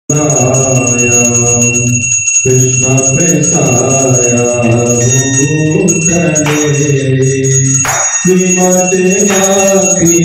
कृष्ण प्रेसाया भूतले श्रीमते भक्ति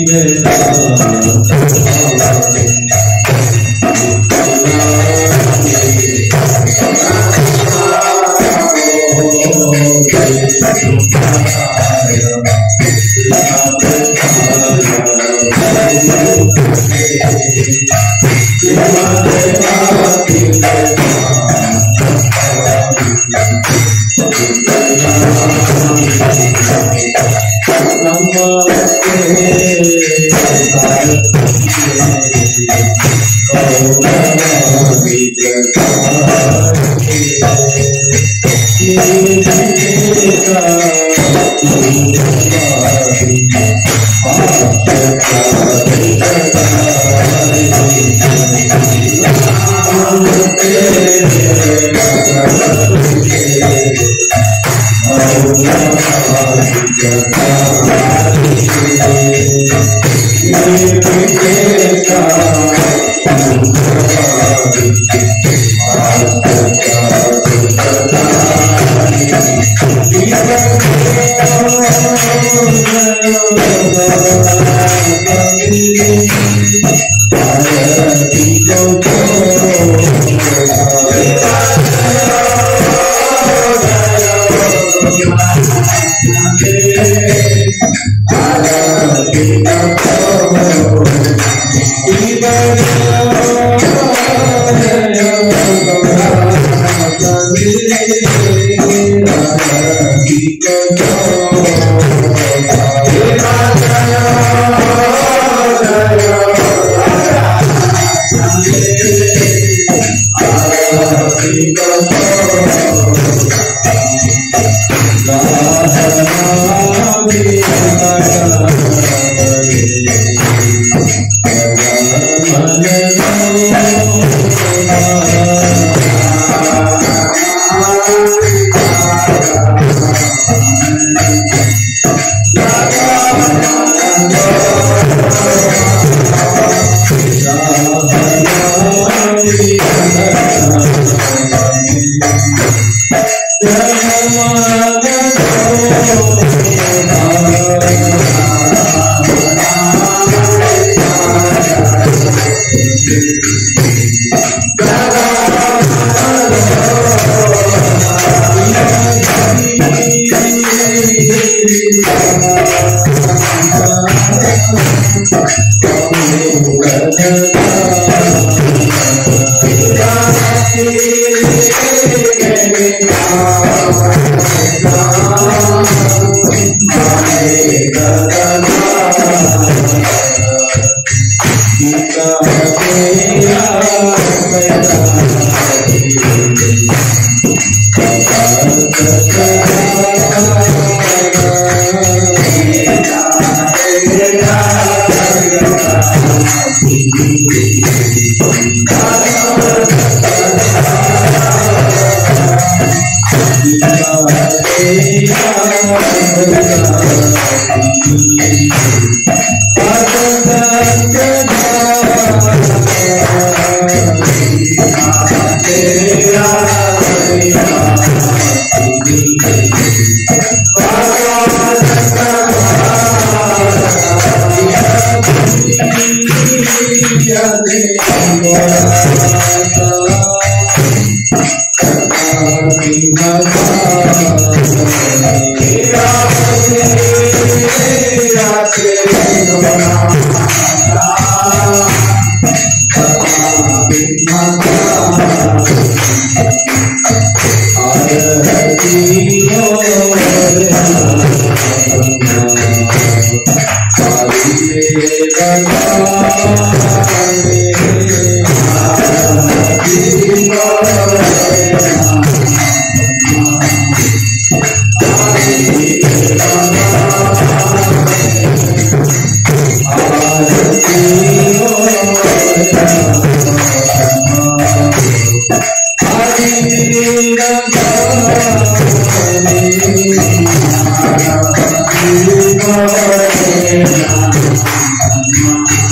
Thank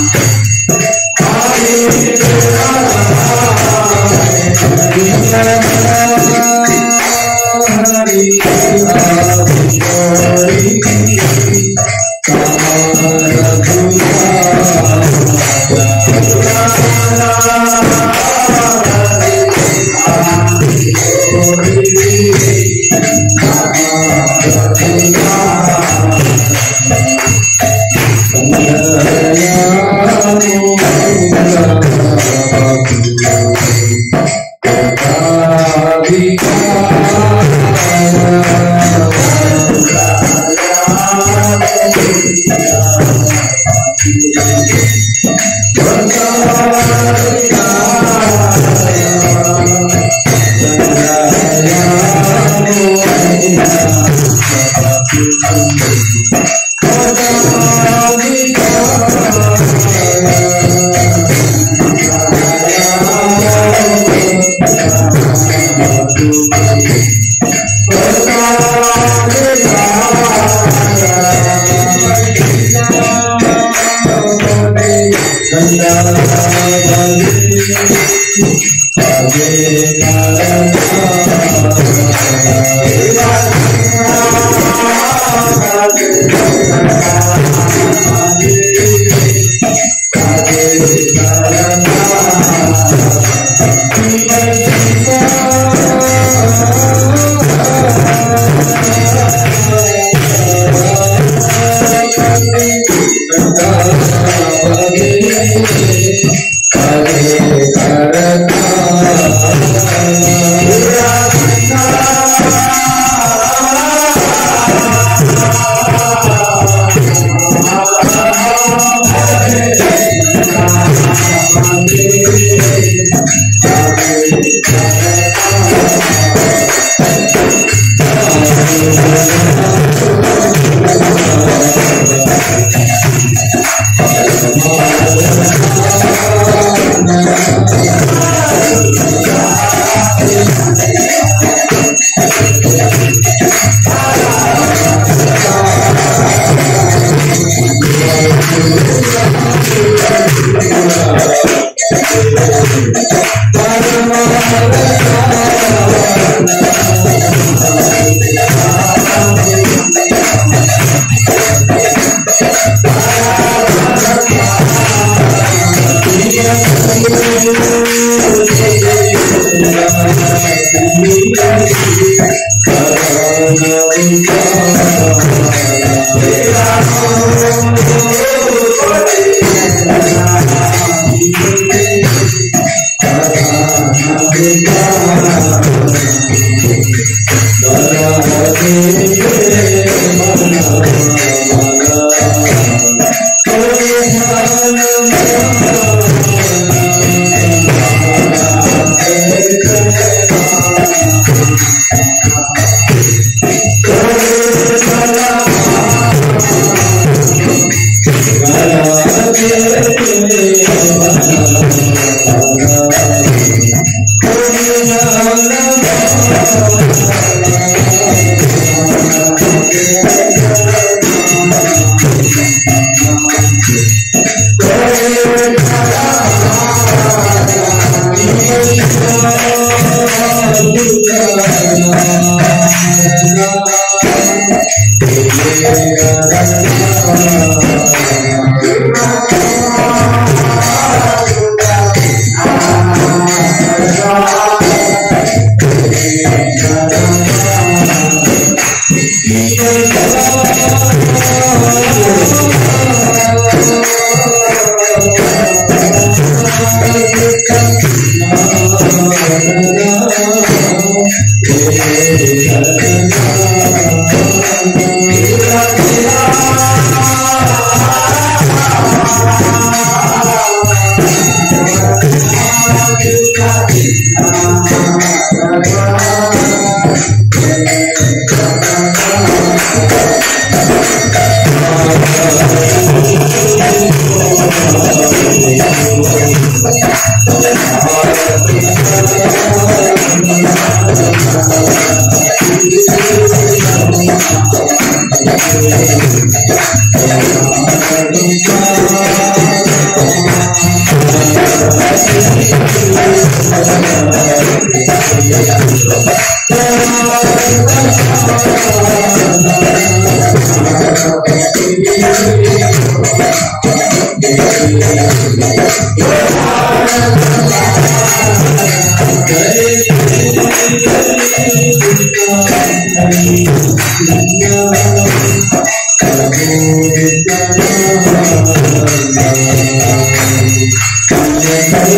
Thank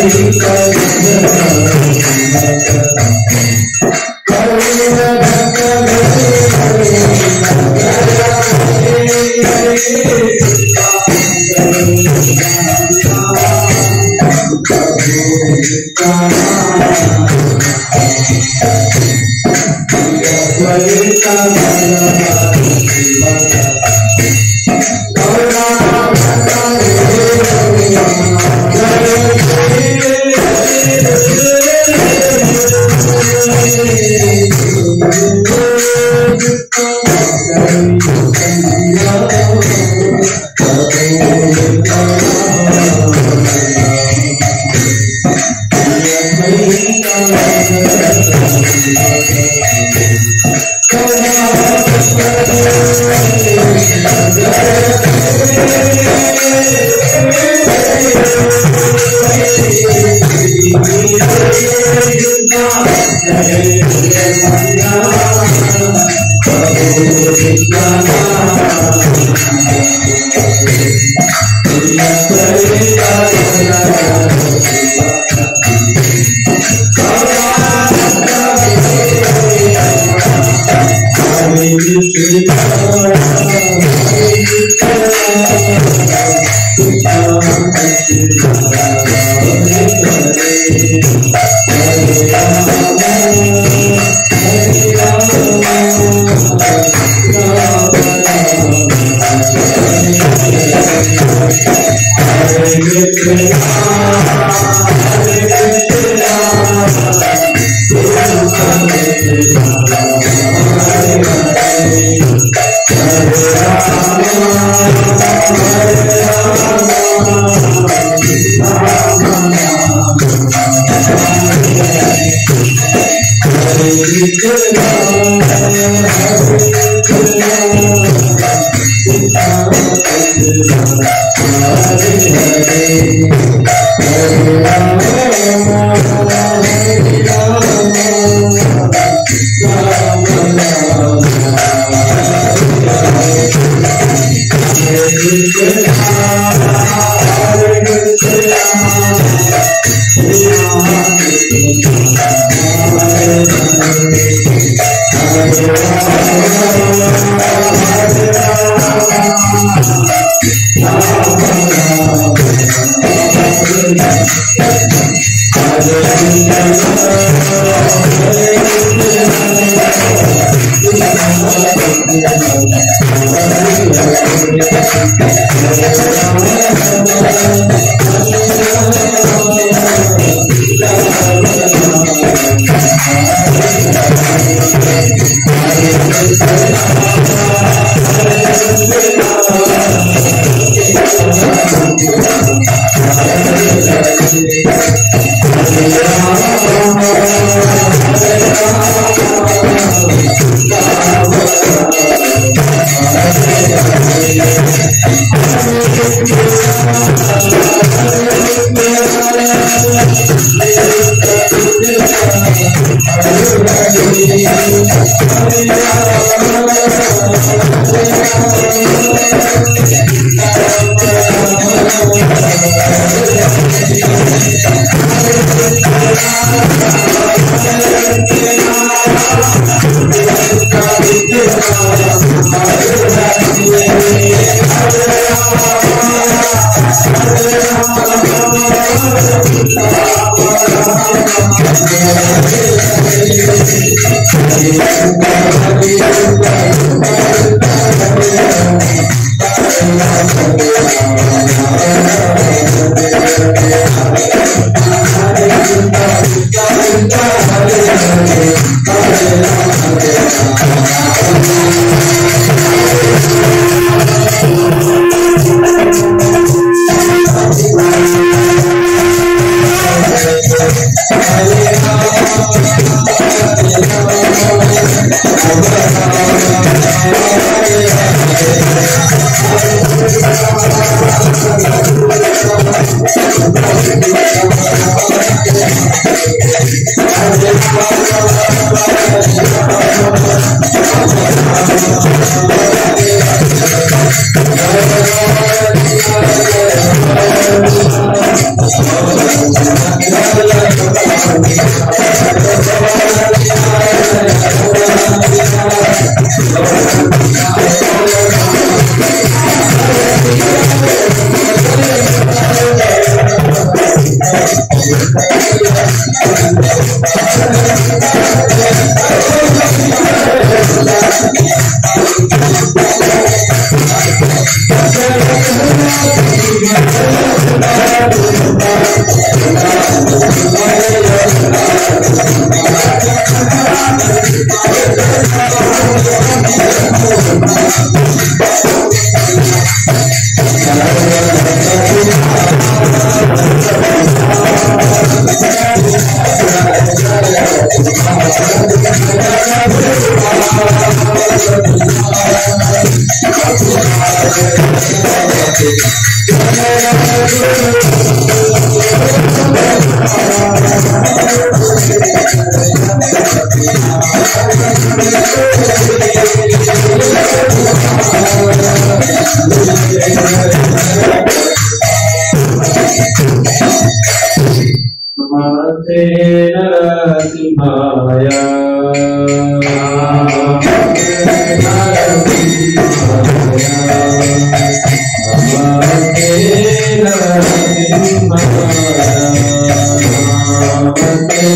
Thank नमस्ते नरसिंहाय नमस्ते नरसिंहाय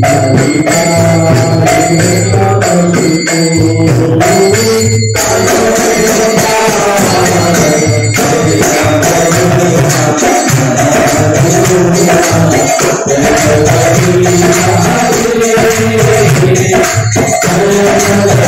Thank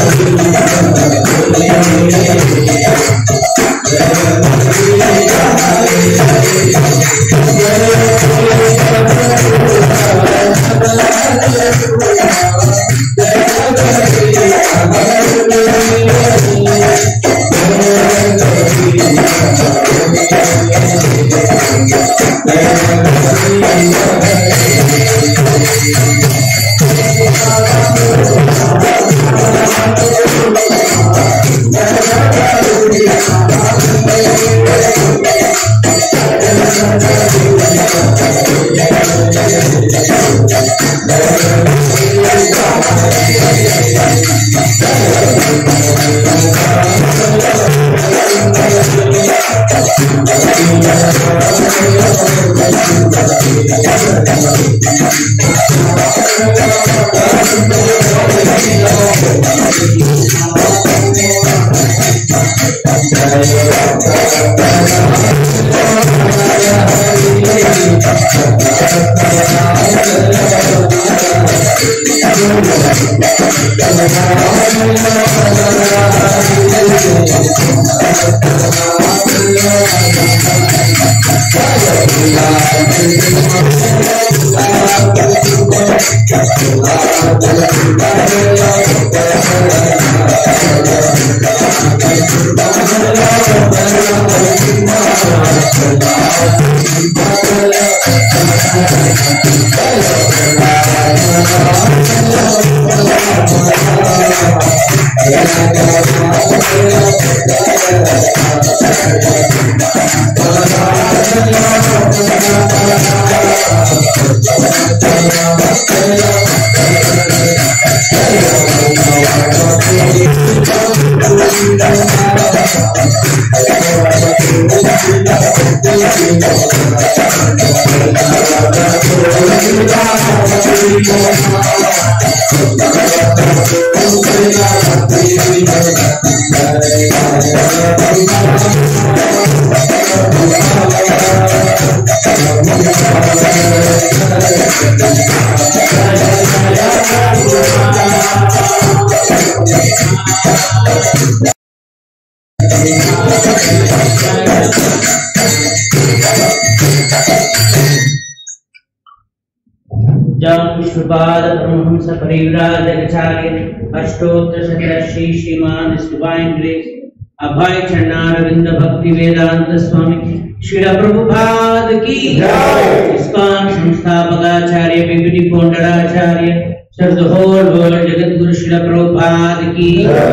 जम श्रुपाद परमहंस परिव्राजकाचार्य अष्टोत्तर शतक श्री श्रीमान डिवाइन ग्रेस अभय चरणारविंद भक्ति वेदांत स्वामी श्री प्रभुपाद की जय। इस्कॉन संस्थापकाचार्य पीपीटी फाउंडराचार्य सर द होल वर्ल्ड जगत गुरु श्री प्रभुपाद की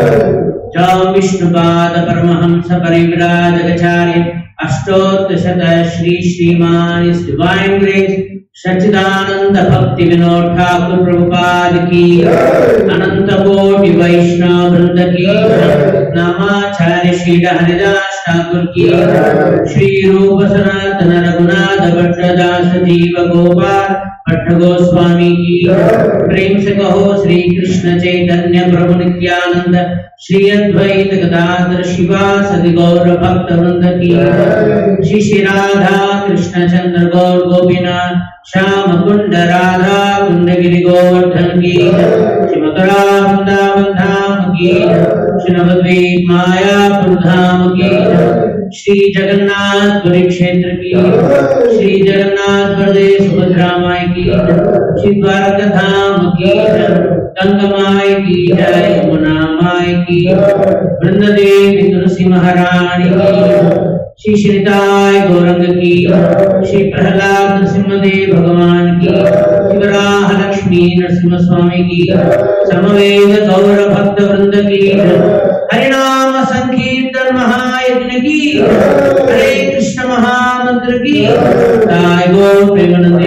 जय विष्णुपाद परमहंस परिव्राजकाचार्य अष्टोत्तर शतक श्री श्रीमान डिवाइन ग्रेस सच्चिदानंद भक्ति विनोद ठाकुर प्रभुपाद की अनंत कोटि वैष्णव वृंद की नामाचार्य श्री हरिदास ठाकुर की श्री रूप सनातन रघुनाथ भट्टदास जीव गोपाल भट्ट गोस्वामी की प्रेम से कहो श्री कृष्ण चैतन्य प्रभु नित्यानंद श्री अद्वैत गदाधर शिवा सदि गौर भक्त वृंद की श्री श्री राधा कृष्ण चंद्र गौर गोपीनाथ श्याम कुंड राधा कुंड गिरि गोवर्धन की श्री मथुरा वृंदावन धाम की श्री नवद्वीप मायापुर धाम की श्री जगन्नाथ पुरी क्षेत्र की श्री जगन्नाथ प्रदेश सुभद्रा माई की श्री द्वारका धाम की गंगा माई की जय यमुना माई की वृंद देवी तुलसी महारानी की श्री श्रीताय गौरंग की श्री प्रहलाद नरसिंहदेव भगवान की शिवराह लक्ष्मी नरसिंह स्वामी की समवेद गौर भक्त वृंद की हरिनाम संकीर्तन महायज्ञ की हरे कृष्ण महामंत्र की जय गौ प्रेमानंद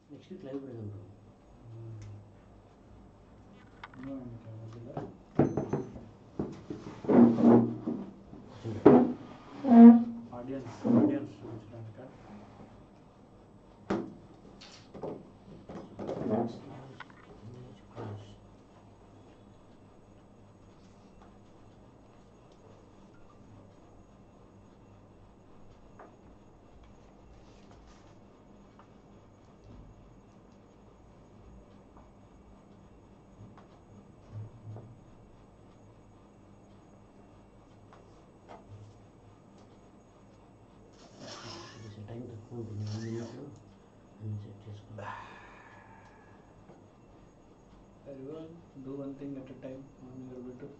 నెక్స్ట్ వీక్ లైవ్ పెడదాం బ్రో ఆడియన్స్ ఆడియన్స్ చూపించడానిక టైం తక్కువ ఉంటుంది వన్ మినిట్లో అన్ని సెట్ చేసుకోవాలి everyone do one thing at a time on your way to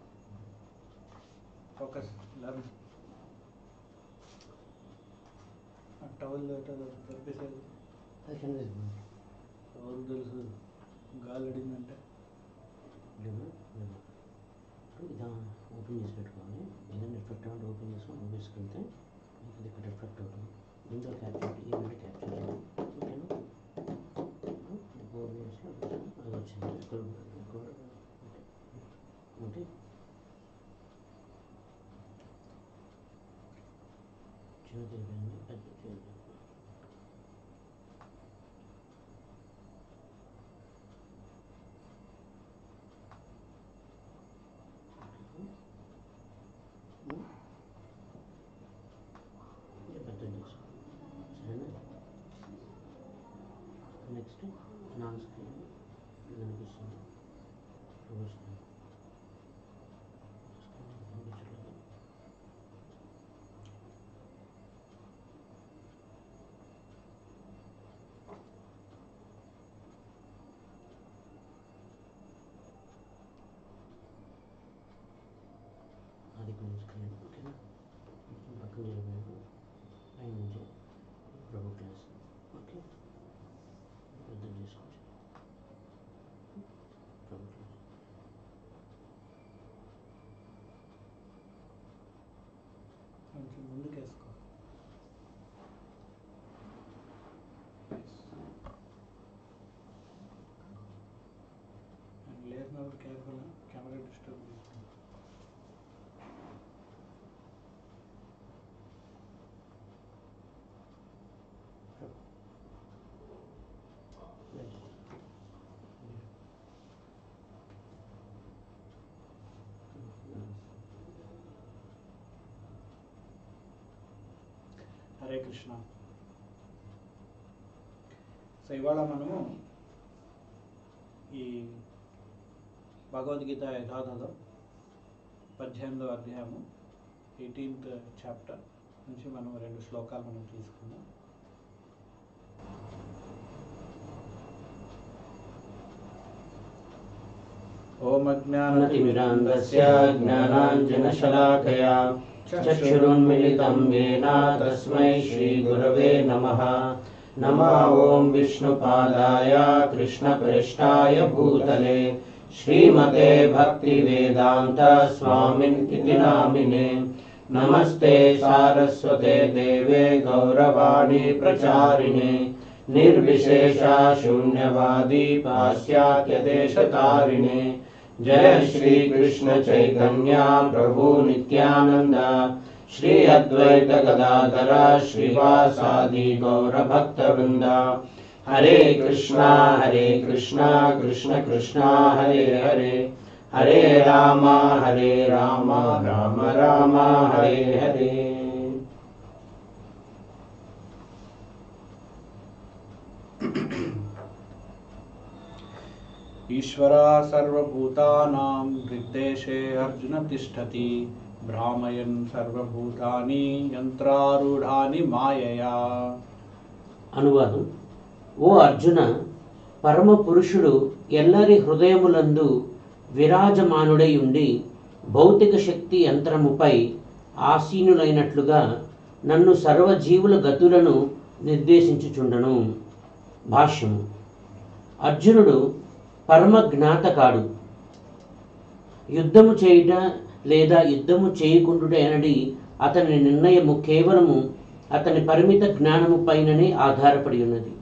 focus learn ఆ టవల్ తప్పిసేది అది కింద తీసుకో. ఎవరు తెలుసు గాలి అడిగిందంటే లేవు లేవు ఇప్పుడు ఇది ఓపెన్ చేసి పెట్టుకోవాలి ఏదైనా రిఫ్లెక్ట్ అంటే ఓపెన్ చేసుకొని మూవీస్కి వెళ్తే మీకు ఇది ఇక్కడ రిఫ్లెక్ట్ అవుతుంది దీంట్లో క్యాప్చర్ ఏమంటే క్యాప్చర్ చేయాలి ఓకేనా ఫోర్ మినిట్స్లో అది వచ్చింది ఇక్కడ ఇక్కడ ఓకే చిన్న తెలిపింది పెద్ద తెలిపింది పెద్ద చేసుకో సరేనా నెక్స్ట్ నాన్ స్క్రీన్ ఇది కనిపిస్తుంది రివర్స్ స్క్రీన్ కనిపించట్లేదు అది కొంచెం స్క్రీన్ ఓకేనా కొంచెం పక్కన జరిగిపోయాను పై నుంచి ప్రభు క్లాస్ ఓకే పెద్ద చేసుకోవచ్చు ప్రభు క్లాస్ కొంచెం ముందుకు వేసుకో అండ్ లేచినప్పుడు కేర్ఫుల్ కెమెరా డిస్టర్బ్ చేసుకోండి హరే కృష్ణ సో ఇవాళ మనము ఈ భగవద్గీత యథాతథం పద్దెనిమిదవ అధ్యాయము ఎయిటీన్త్ చాప్టర్ నుంచి మనం రెండు శ్లోకాలు మనం తీసుకుందాం ఓం ज्ञानतिमिरान्धस्य ज्ञानाञ्जनशलाकया चक्षुरुन्मिलितं येन तस्मै श्रीगुरवे नमः नमः ॐ विष्णुपादाय कृष्णप्रेष्ठाय भूतले श्रीमते भक्तिवेदान्त स्वामिन् इति नामिने नमस्ते सारस्वते देवे गौरवाणी प्रचारिणे निर्विशेषा शून्यवादी पाश्चात्यदेशतारिणे जय श्री कृष्ण चैतन्य प्रभु नित्यानंद श्री अद्वैत गदाधर श्रीवासादि गौर भक्त वृंदा हरे कृष्णा हरे कृष्णा कृष्ण कृष्णा हरे हरे हरे राम हरे राम राम राम हरे हरे ईश्वरा सर्वभूतानां हृद्देशे अर्जुन तिष्ठति भ्रामयन् सर्वभूतानि यन्त्रारूढानि मायया అనువాదం ఓ అర్జున పరమ పురుషుడు ఎల్లరి హృదయములందు విరాజమానుడై ఉండి భౌతిక శక్తి యంత్రముపై ఆసీనులైనట్లుగా నన్ను సర్వజీవుల గతులను నిర్దేశించుచుండను భాష్యము అర్జునుడు పరమ జ్ఞాతకాడు యుద్ధము చేయుట లేదా యుద్ధము చేయకుండుట అనడి అతని నిర్ణయము కేవలము అతని పరిమిత జ్ఞానము పైననే ఆధారపడి ఉన్నది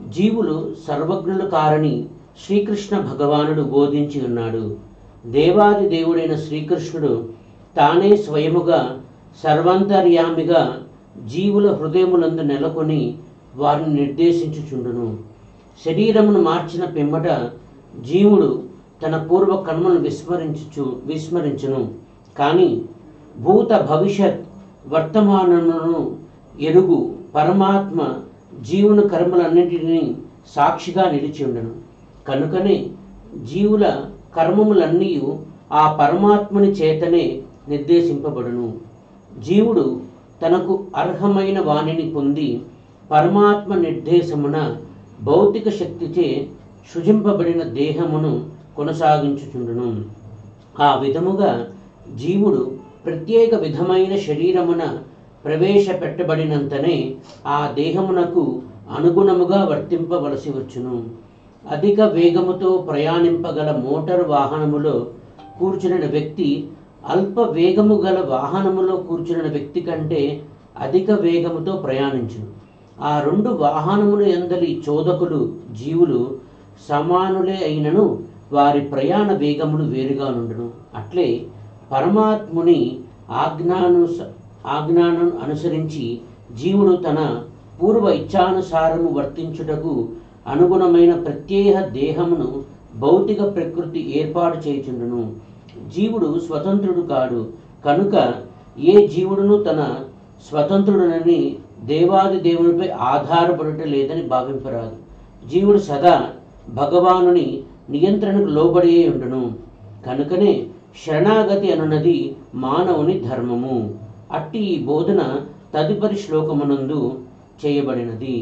జీవులు సర్వజ్ఞులు కారని శ్రీకృష్ణ భగవానుడు బోధించి ఉన్నాడు దేవాది దేవుడైన శ్రీకృష్ణుడు తానే స్వయముగా సర్వాంతర్యామిగా జీవుల హృదయములందు నెలకొని వారిని నిర్దేశించుచుండును శరీరమును మార్చిన పిమ్మట జీవుడు తన పూర్వ కర్మను విస్మరించుచు విస్మరించును కానీ భూత భవిష్యత్ వర్తమానములను ఎరుగు పరమాత్మ జీవుని కర్మలన్నింటినీ సాక్షిగా నిలిచి ఉండను కనుకనే జీవుల కర్మములన్నీ ఆ పరమాత్మని చేతనే నిర్దేశింపబడును జీవుడు తనకు అర్హమైన వాణిని పొంది పరమాత్మ నిర్దేశమున భౌతిక శక్తిచే సృజింపబడిన దేహమును కొనసాగించుచుండును ఆ విధముగా జీవుడు ప్రత్యేక విధమైన శరీరమున ప్రవేశపెట్టబడినంతనే ఆ దేహమునకు అనుగుణముగా వర్తింపవలసి వచ్చును అధిక వేగముతో ప్రయాణింపగల మోటారు వాహనములో కూర్చున్న వ్యక్తి అల్ప వేగము గల వాహనములో కూర్చున్న వ్యక్తి కంటే అధిక వేగముతో ప్రయాణించును ఆ రెండు వాహనములు ఎందలి చోదకులు జీవులు సమానులే అయినను వారి ప్రయాణ వేగములు వేరుగా నుండును అట్లే పరమాత్ముని ఆజ్ఞాను ఆజ్ఞాను అనుసరించి జీవుడు తన పూర్వ ఇచ్ఛానుసారము వర్తించుటకు అనుగుణమైన ప్రత్యేక దేహమును భౌతిక ప్రకృతి ఏర్పాటు చేయుచుండును జీవుడు స్వతంత్రుడు కాడు కనుక ఏ జీవుడును తన స్వతంత్రుడనని దేవాది దేవునిపై ఆధారపడట లేదని భావింపరాదు జీవుడు సదా భగవానుని నియంత్రణకు లోబడి ఉండును కనుకనే శరణాగతి అనున్నది మానవుని ధర్మము అట్టి ఈ బోధన తదుపరి శ్లోకమునందు చేయబడినది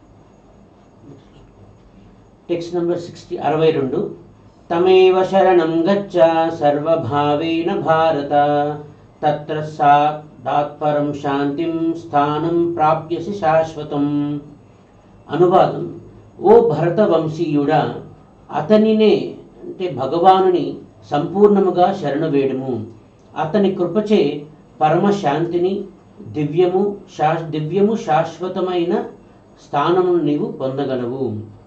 టెక్స్ట్ నంబర్ సిక్స్టీ అరవై రెండు తమేవ శరణం గచ్చ సర్వభావేన భారత తత్ర సా దాత్పరం శాంతిం స్థానం ప్రాప్యసి శాశ్వతం అనువాదం ఓ భరత వంశీయుడా అతనినే అంటే భగవానుని సంపూర్ణముగా శరణు వేడుము అతని కృపచే పరమశాంతిని దివ్యము శా దివ్యము శాశ్వతమైన స్థానమును నీవు పొందగలవు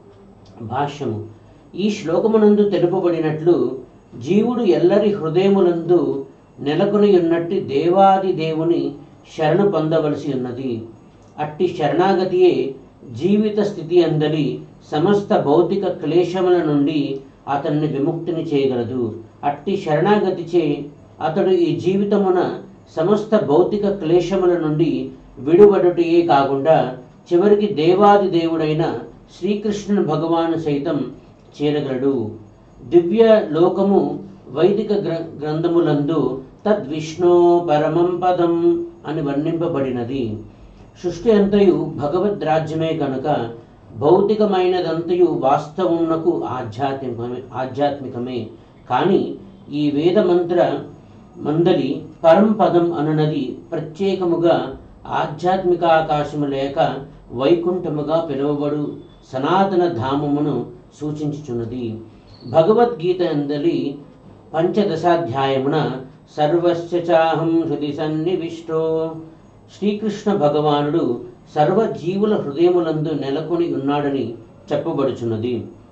భాష్యము ఈ శ్లోకమునందు తెలుపబడినట్లు జీవుడు ఎల్లరి హృదయములందు నెలకొని ఉన్నట్టి దేవాది దేవుని శరణు పొందవలసి ఉన్నది అట్టి శరణాగతియే జీవిత స్థితి అందలి సమస్త భౌతిక క్లేశముల నుండి అతన్ని విముక్తిని చేయగలదు అట్టి శరణాగతిచే అతడు ఈ జీవితమున సమస్త భౌతిక క్లేశముల నుండి విడుబడుటయే కాకుండా చివరికి దేవాది దేవుడైన శ్రీకృష్ణుని భగవాను సైతం చేరగలడు దివ్య లోకము వైదిక గ్ర గ్రంథములందు తద్విష్ణో పరమం పదం అని వర్ణింపబడినది సృష్టి అంతయు భగవద్ రాజ్యమే కనుక భౌతికమైనదంతయు వాస్తవమునకు ఆధ్యాత్మికమే ఆధ్యాత్మికమే కానీ ఈ వేద మంత్ర మందలి పరంపదం అనునది ప్రత్యేకముగా ఆధ్యాత్మిక ఆకాశము లేక వైకుంఠముగా పిలువబడు సనాతన ధామమును సూచించుచున్నది భగవద్గీత అందలి పంచదశాధ్యాయమున సర్వస్య చాహం హృది సన్నివిష్టో శ్రీకృష్ణ భగవానుడు సర్వ జీవుల హృదయములందు నెలకొని ఉన్నాడని చెప్పబడుచున్నది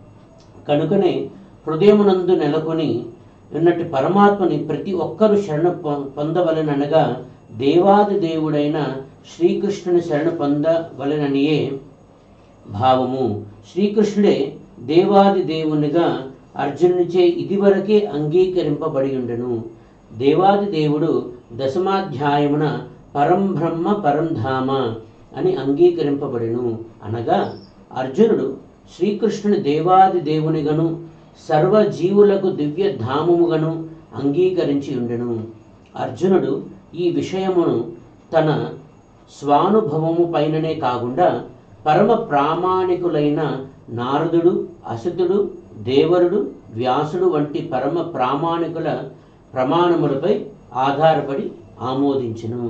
కనుకనే హృదయమునందు నెలకొని ఉన్నట్టు పరమాత్మని ప్రతి ఒక్కరూ శరణ పొ- పొందవలెననగా దేవాది దేవుడైన శ్రీకృష్ణుని శరణ పొందవలెననియే భావము శ్రీకృష్ణుడే దేవాది దేవునిగా అర్జునునిచే ఇదివరకే అంగీకరింపబడి ఉండెను దేవాది దేవుడు దశమాధ్యాయమున పరం బ్రహ్మ పరం ధామ అని అంగీకరింపబడెను అనగా అర్జునుడు శ్రీకృష్ణుని దేవాది దేవునిగను సర్వ జీవులకు దివ్య ధామముగను అంగీకరించి ఉండెను అర్జునుడు ఈ విషయమును తన స్వానుభవము పైననే కాకుండా పరమ ప్రామాణికులైన నారదుడు అసితుడు దేవరుడు వ్యాసుడు వంటి పరమ ప్రామాణికుల ప్రమాణములపై ఆధారపడి ఆమోదించును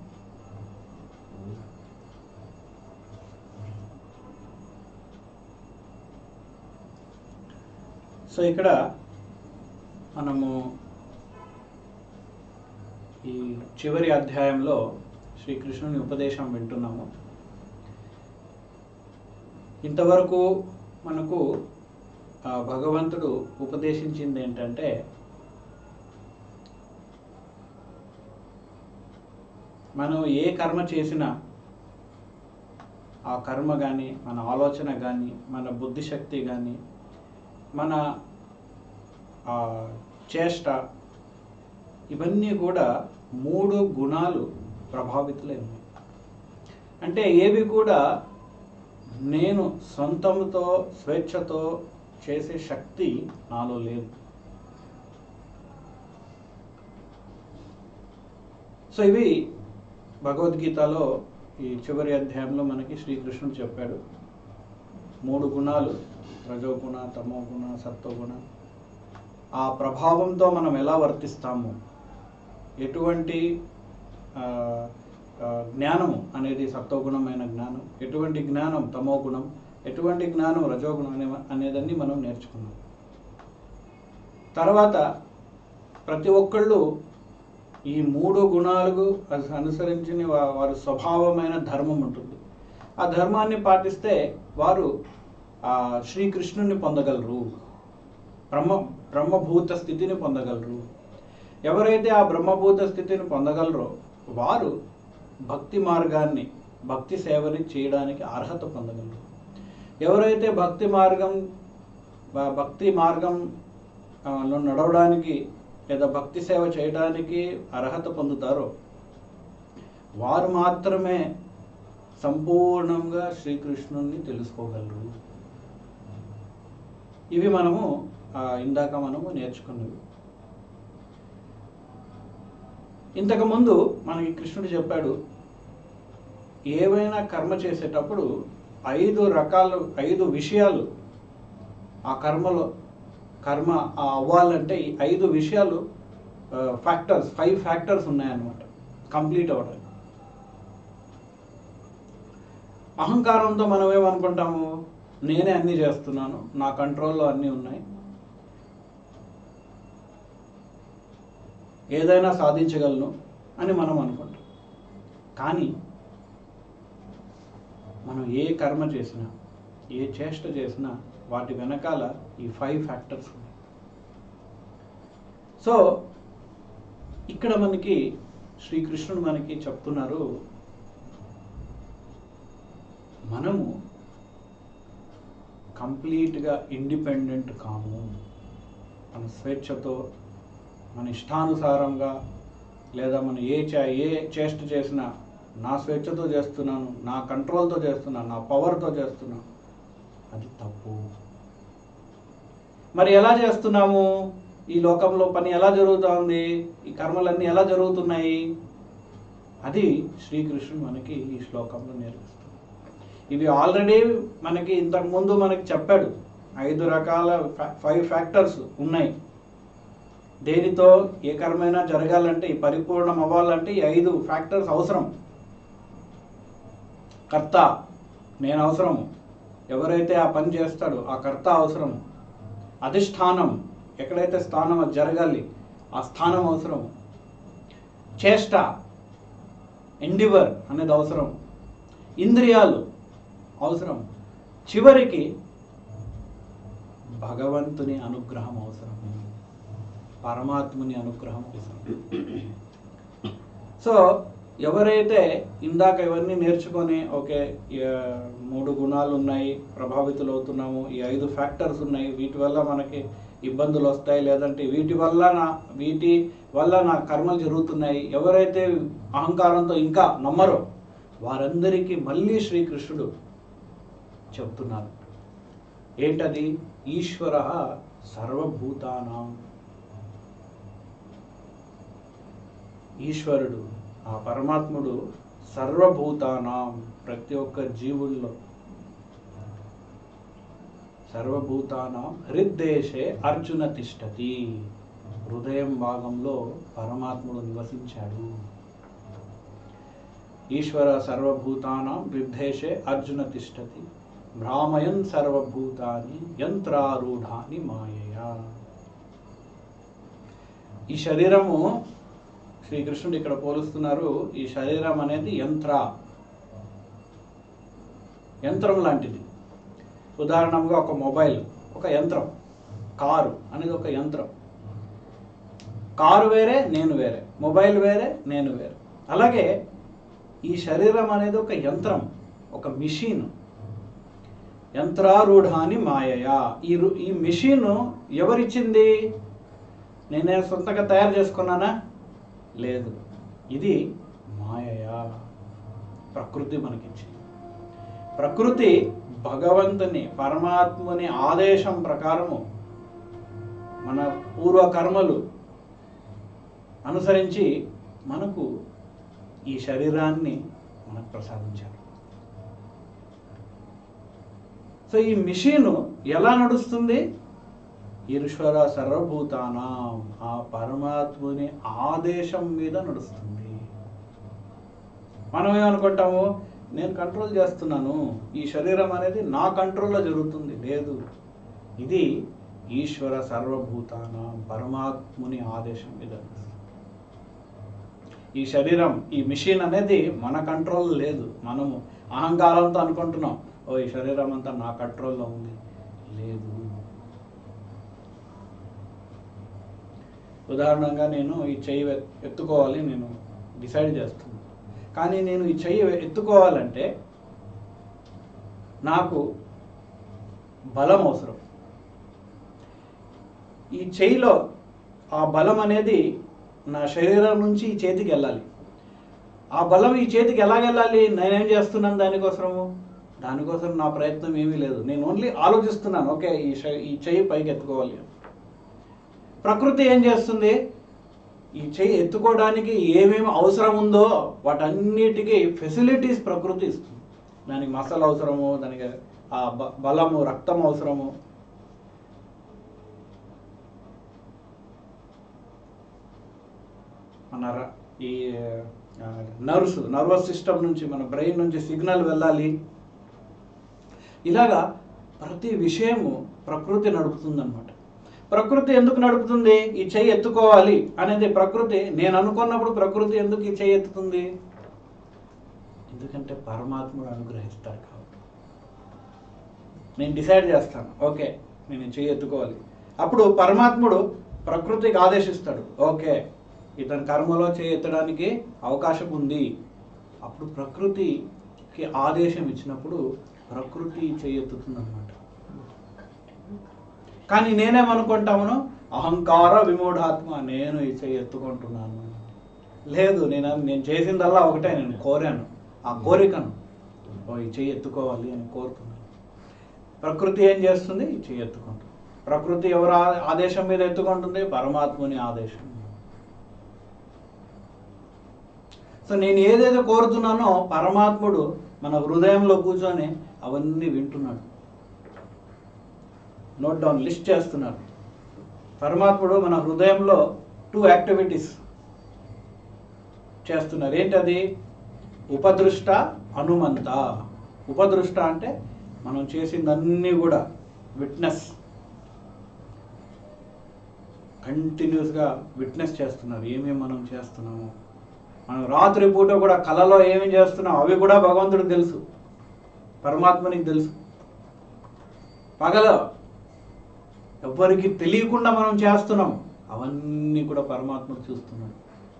సో ఇక్కడ మనము ఈ చివరి అధ్యాయంలో శ్రీకృష్ణుని ఉపదేశం వింటున్నాము ఇంతవరకు మనకు ఆ, భగవంతుడు ఉపదేశించింది ఏంటంటే మనం ఏ కర్మ చేసినా ఆ కర్మ కానీ మన ఆలోచన కానీ మన బుద్ధిశక్తి కానీ మన ఆ, చేష్ట ఇవన్నీ కూడా మూడు గుణాలు ప్రభావితులై ఉన్నాయి అంటే ఏవి కూడా నేను సొంతంతో స్వేచ్ఛతో చేసే శక్తి నాలో లేదు సో ఇవి భగవద్గీతలో ఈ చివరి అధ్యాయంలో మనకి శ్రీకృష్ణుడు చెప్పాడు మూడు గుణాలు రజోగుణ తమోగుణ సత్వగుణ ఆ ప్రభావంతో మనం ఎలా వర్తిస్తాము ఎటువంటి ఆ, ఆ, జ్ఞానము అనేది సత్వగుణమైన జ్ఞానం ఎటువంటి జ్ఞానం తమో గుణం ఎటువంటి జ్ఞానం రజోగుణం అనే అనేదాన్ని మనం నేర్చుకున్నాం తర్వాత ప్రతి ఒక్కళ్ళు ఈ మూడు గుణాలకు అను- అనుసరించిన వా- వారి స్వభావమైన ధర్మం ఉంటుంది ఆ ధర్మాన్ని పాటిస్తే వారు ఆ శ్రీకృష్ణుని పొందగలరు బ్రహ్మ బ్రహ్మభూత స్థితిని పొందగలరు ఎవరైతే ఆ బ్రహ్మభూత స్థితిని పొందగలరో వారు భక్తి మార్గాన్ని భక్తి సేవని చేయడానికి అర్హత పొందగలరు ఎవరైతే భక్తి మార్గం బ- భక్తి మార్గం ఆ, లో నడవడానికి లేదా భక్తి సేవ చేయడానికి అర్హత పొందుతారో వారు మాత్రమే సంపూర్ణంగా శ్రీకృష్ణుని తెలుసుకోగలరు ఇవి మనము ఆ, ఇందాక మనము నేర్చుకున్నవి ఇంతకుముందు మనకి కృష్ణుడు చెప్పాడు ఏవైనా కర్మ చేసేటప్పుడు ఐదు రకాలు ఐదు విషయాలు ఆ కర్మలో కర్మ ఆ అవ్వాలంటే ఈ ఐదు విషయాలు ఫ్యాక్టర్స్ ఫైవ్ ఫ్యాక్టర్స్ ఉన్నాయన్నమాట కంప్లీట్ అవ్వడానికి అహంకారంతో మనం ఏమనుకుంటాము నేనే అన్నీ చేస్తున్నాను నా కంట్రోల్లో అన్నీ ఉన్నాయి ఏదైనా సాధించగలను అని మనం అనుకుంటాం కానీ మనం ఏ కర్మ చేసినా ఏ చేష్ట చేసినా వాటి వెనకాల ఈ ఫైవ్ ఫ్యాక్టర్స్ ఉన్నాయి సో ఇక్కడ మనకి శ్రీకృష్ణుడు మనకి చెప్తున్నారు మనము కంప్లీట్గా ఇండిపెండెంట్ కాము మన స్వేచ్ఛతో మన ఇష్టానుసారంగా లేదా మనం ఏ చే ఏ చేష్ట చేసినా నా స్వేచ్ఛతో చేస్తున్నాను నా కంట్రోల్తో చేస్తున్నాను నా పవర్తో చేస్తున్నాను అది తప్పు మరి ఎలా చేస్తున్నాము ఈ లోకంలో పని ఎలా జరుగుతోంది ఈ కర్మలన్నీ ఎలా జరుగుతున్నాయి అది శ్రీకృష్ణుడు మనకి ఈ శ్లోకంలో నేర్పిస్తుంది ఇవి ఆల్రెడీ మనకి ఇంతకు ముందు మనకి చెప్పాడు ఐదు రకాల ఫైవ్ ఫ్యాక్టర్స్ ఉన్నాయి దేనితో ఏ కర్మైనా జరగాలంటే ఈ పరిపూర్ణం అవ్వాలంటే ఈ ఐదు ఫ్యాక్టర్స్ అవసరం కర్త నేను అవసరము ఎవరైతే ఆ పని చేస్తాడో ఆ కర్త అవసరం అధిష్టానం ఎక్కడైతే స్థానం అది జరగాలి ఆ స్థానం అవసరం చేష్ట ఎండివర్ అనేది అవసరం ఇంద్రియాలు అవసరం చివరికి భగవంతుని అనుగ్రహం అవసరం పరమాత్ముని అనుగ్రహం అవసరం సో ఎవరైతే ఇందాక ఇవన్నీ నేర్చుకొని ఓకే ఈ, ఆ, మూడు గుణాలు ఉన్నాయి ప్రభావితులు అవుతున్నాము ఈ ఐదు ఫ్యాక్టర్స్ ఉన్నాయి వీటి వల్ల మనకి ఇబ్బందులు వస్తాయి లేదంటే వీటి వల్ల నా వీటి వల్ల నా కర్మలు జరుగుతున్నాయి ఎవరైతే అహంకారంతో ఇంకా నమ్మరో వారందరికీ మళ్ళీ శ్రీకృష్ణుడు చెప్తున్నారు ఏంటది ఈశ్వర సర్వభూతానాం ఈశ్వరుడు ఆ పరమాత్ముడు సర్వభూతానాం ప్రతి ఒక్క జీవుల్లో సర్వభూతానాం హృద్దేశే అర్జున తిష్టతి హృదయం భాగంలో పరమాత్ముడు నివసించాడు ఈశ్వర సర్వభూతానాం హృద్దేశే అర్జున తిష్టతి భ్రామయన్ సర్వభూతాని యంత్రారూఢాని మాయయా ఈ శరీరము శ్రీకృష్ణుడు ఇక్కడ పోలుస్తున్నారు ఈ శరీరం అనేది యంత్ర యంత్రం లాంటిది ఉదాహరణగా ఒక మొబైల్ ఒక యంత్రం కారు అనేది ఒక యంత్రం కారు వేరే నేను వేరే మొబైల్ వేరే నేను వేరే అలాగే ఈ శరీరం అనేది ఒక యంత్రం ఒక మిషన్ యంత్రారూఢాని మాయయా ఈ రు- ఈ మిషన్ ఎవరిచ్చింది నేనే సొంతంగా తయారు చేసుకున్నానా లేదు ఇది మాయయా ప్రకృతి మనకిచ్చింది ప్రకృతి భగవంతుని పరమాత్ముని ఆదేశం ప్రకారము మన పూర్వకర్మలు అనుసరించి మనకు ఈ శరీరాన్ని మనకు ప్రసాదించారు సో ఈ మిషన్ ఎలా నడుస్తుంది ఈశ్వర సర్వభూతానాం ఆ పరమాత్ముని ఆదేశం మీద నడుస్తుంది మనం ఏమనుకుంటాము నేను కంట్రోల్ చేస్తున్నాను ఈ శరీరం అనేది నా కంట్రోల్లో జరుగుతుంది లేదు ఇది ఈశ్వర సర్వభూతానాం పరమాత్ముని ఆదేశం మీద నడుస్తుంది ఈ శరీరం ఈ మిషన్ అనేది మన కంట్రోల్ లేదు మనము అహంకారంతో అనుకుంటున్నాం ఓ ఈ శరీరం అంతా నా కంట్రోల్లో ఉంది లేదు ఉదాహరణగా నేను ఈ చెయ్యి ఎత్- ఎత్తుకోవాలి నేను డిసైడ్ చేస్తున్నాను కానీ నేను ఈ చెయ్యి ఎత్తుకోవాలంటే నాకు బలం అవసరం ఈ చెయ్యిలో ఆ బలం అనేది నా శరీరం నుంచి ఈ చేతికి వెళ్ళాలి ఆ బలం ఈ చేతికి ఎలాగ వెళ్ళాలి నేనేం చేస్తున్నాను దానికోసము దానికోసం నా ప్రయత్నం ఏమీ లేదు నేను ఓన్లీ ఆలోచిస్తున్నాను ఓకే ఈ శ- ఈ చెయ్యి పైకి ఎత్తుకోవాలి అని. ప్రకృతి ఏం చేస్తుంది ఈ చెయ్యి ఎత్తుకోవడానికి ఏమేమి అవసరం ఉందో వాటన్నిటికీ ఫెసిలిటీస్ ప్రకృతి ఇస్తుంది దానికి మసాలా అవసరము దానికి ఆ బ- బలము రక్తం అవసరము మన ర- ఈ నర్వ్స్ నర్వస్ సిస్టమ్ నుంచి మన బ్రెయిన్ నుంచి సిగ్నల్ వెళ్ళాలి ఇలాగా ప్రతి విషయము ప్రకృతి నడుపుతుందన్నమాట ప్రకృతి ఎందుకు నడుపుతుంది ఈ చెయ్యి ఎత్తుకోవాలి అనేది ప్రకృతి నేను అనుకున్నప్పుడు ప్రకృతి ఎందుకు ఈ చెయ్యి ఎత్తుతుంది ఎందుకంటే పరమాత్ముడు అనుగ్రహిస్తాడు కాబట్టి నేను డిసైడ్ చేస్తాను ఓకే నేను ఈ చెయ్యి ఎత్తుకోవాలి అప్పుడు పరమాత్ముడు ప్రకృతికి ఆదేశిస్తాడు ఓకే ఇతని కర్మలో చేయి ఎత్తడానికి అవకాశం ఉంది అప్పుడు ప్రకృతికి ఆదేశం ఇచ్చినప్పుడు ప్రకృతి చేయి ఎత్తుతుంది అనమాట కానీ నేనేమనుకుంటామును అహంకార విమూఢాత్మ నేను ఈ చేయి ఎత్తుకుంటున్నాను లేదు నేను నేను చేసిందల్లా ఒకటే నేను కోరాను ఆ కోరికను ఓ ఈ చెయ్యి ఎత్తుకోవాలి అని కోరుతున్నాను ప్రకృతి ఏం చేస్తుంది ఈ చెయ్యి ఎత్తుకుంటుంది ప్రకృతి ఎవరు ఆ- ఆదేశం మీద ఎత్తుకుంటుంది పరమాత్ముని ఆదేశం సో నేను ఏదైతే కోరుతున్నానో పరమాత్ముడు మన హృదయంలో కూర్చొని అవన్నీ వింటున్నాడు నోట్ డౌన్ లిస్ట్ చేస్తున్నాడు పరమాత్ముడు మన హృదయంలో టూ యాక్టివిటీస్ చేస్తున్నారు ఏంటది ఉపదృష్ట హనుమంత ఉపదృష్ట అంటే మనం చేసిందన్నీ కూడా విట్నెస్ కంటిన్యూస్గా విట్నెస్ చేస్తున్నారు ఏమేమి మనం చేస్తున్నాము మనం రాత్రి పూట కూడా కళలో ఏమేమి చేస్తున్నాం అవి కూడా భగవంతుడికి తెలుసు పరమాత్మనికి తెలుసు పగల ఎవ్వరికి తెలియకుండా మనం చేస్తున్నాం అవన్నీ కూడా పరమాత్ముడు చూస్తున్నాడు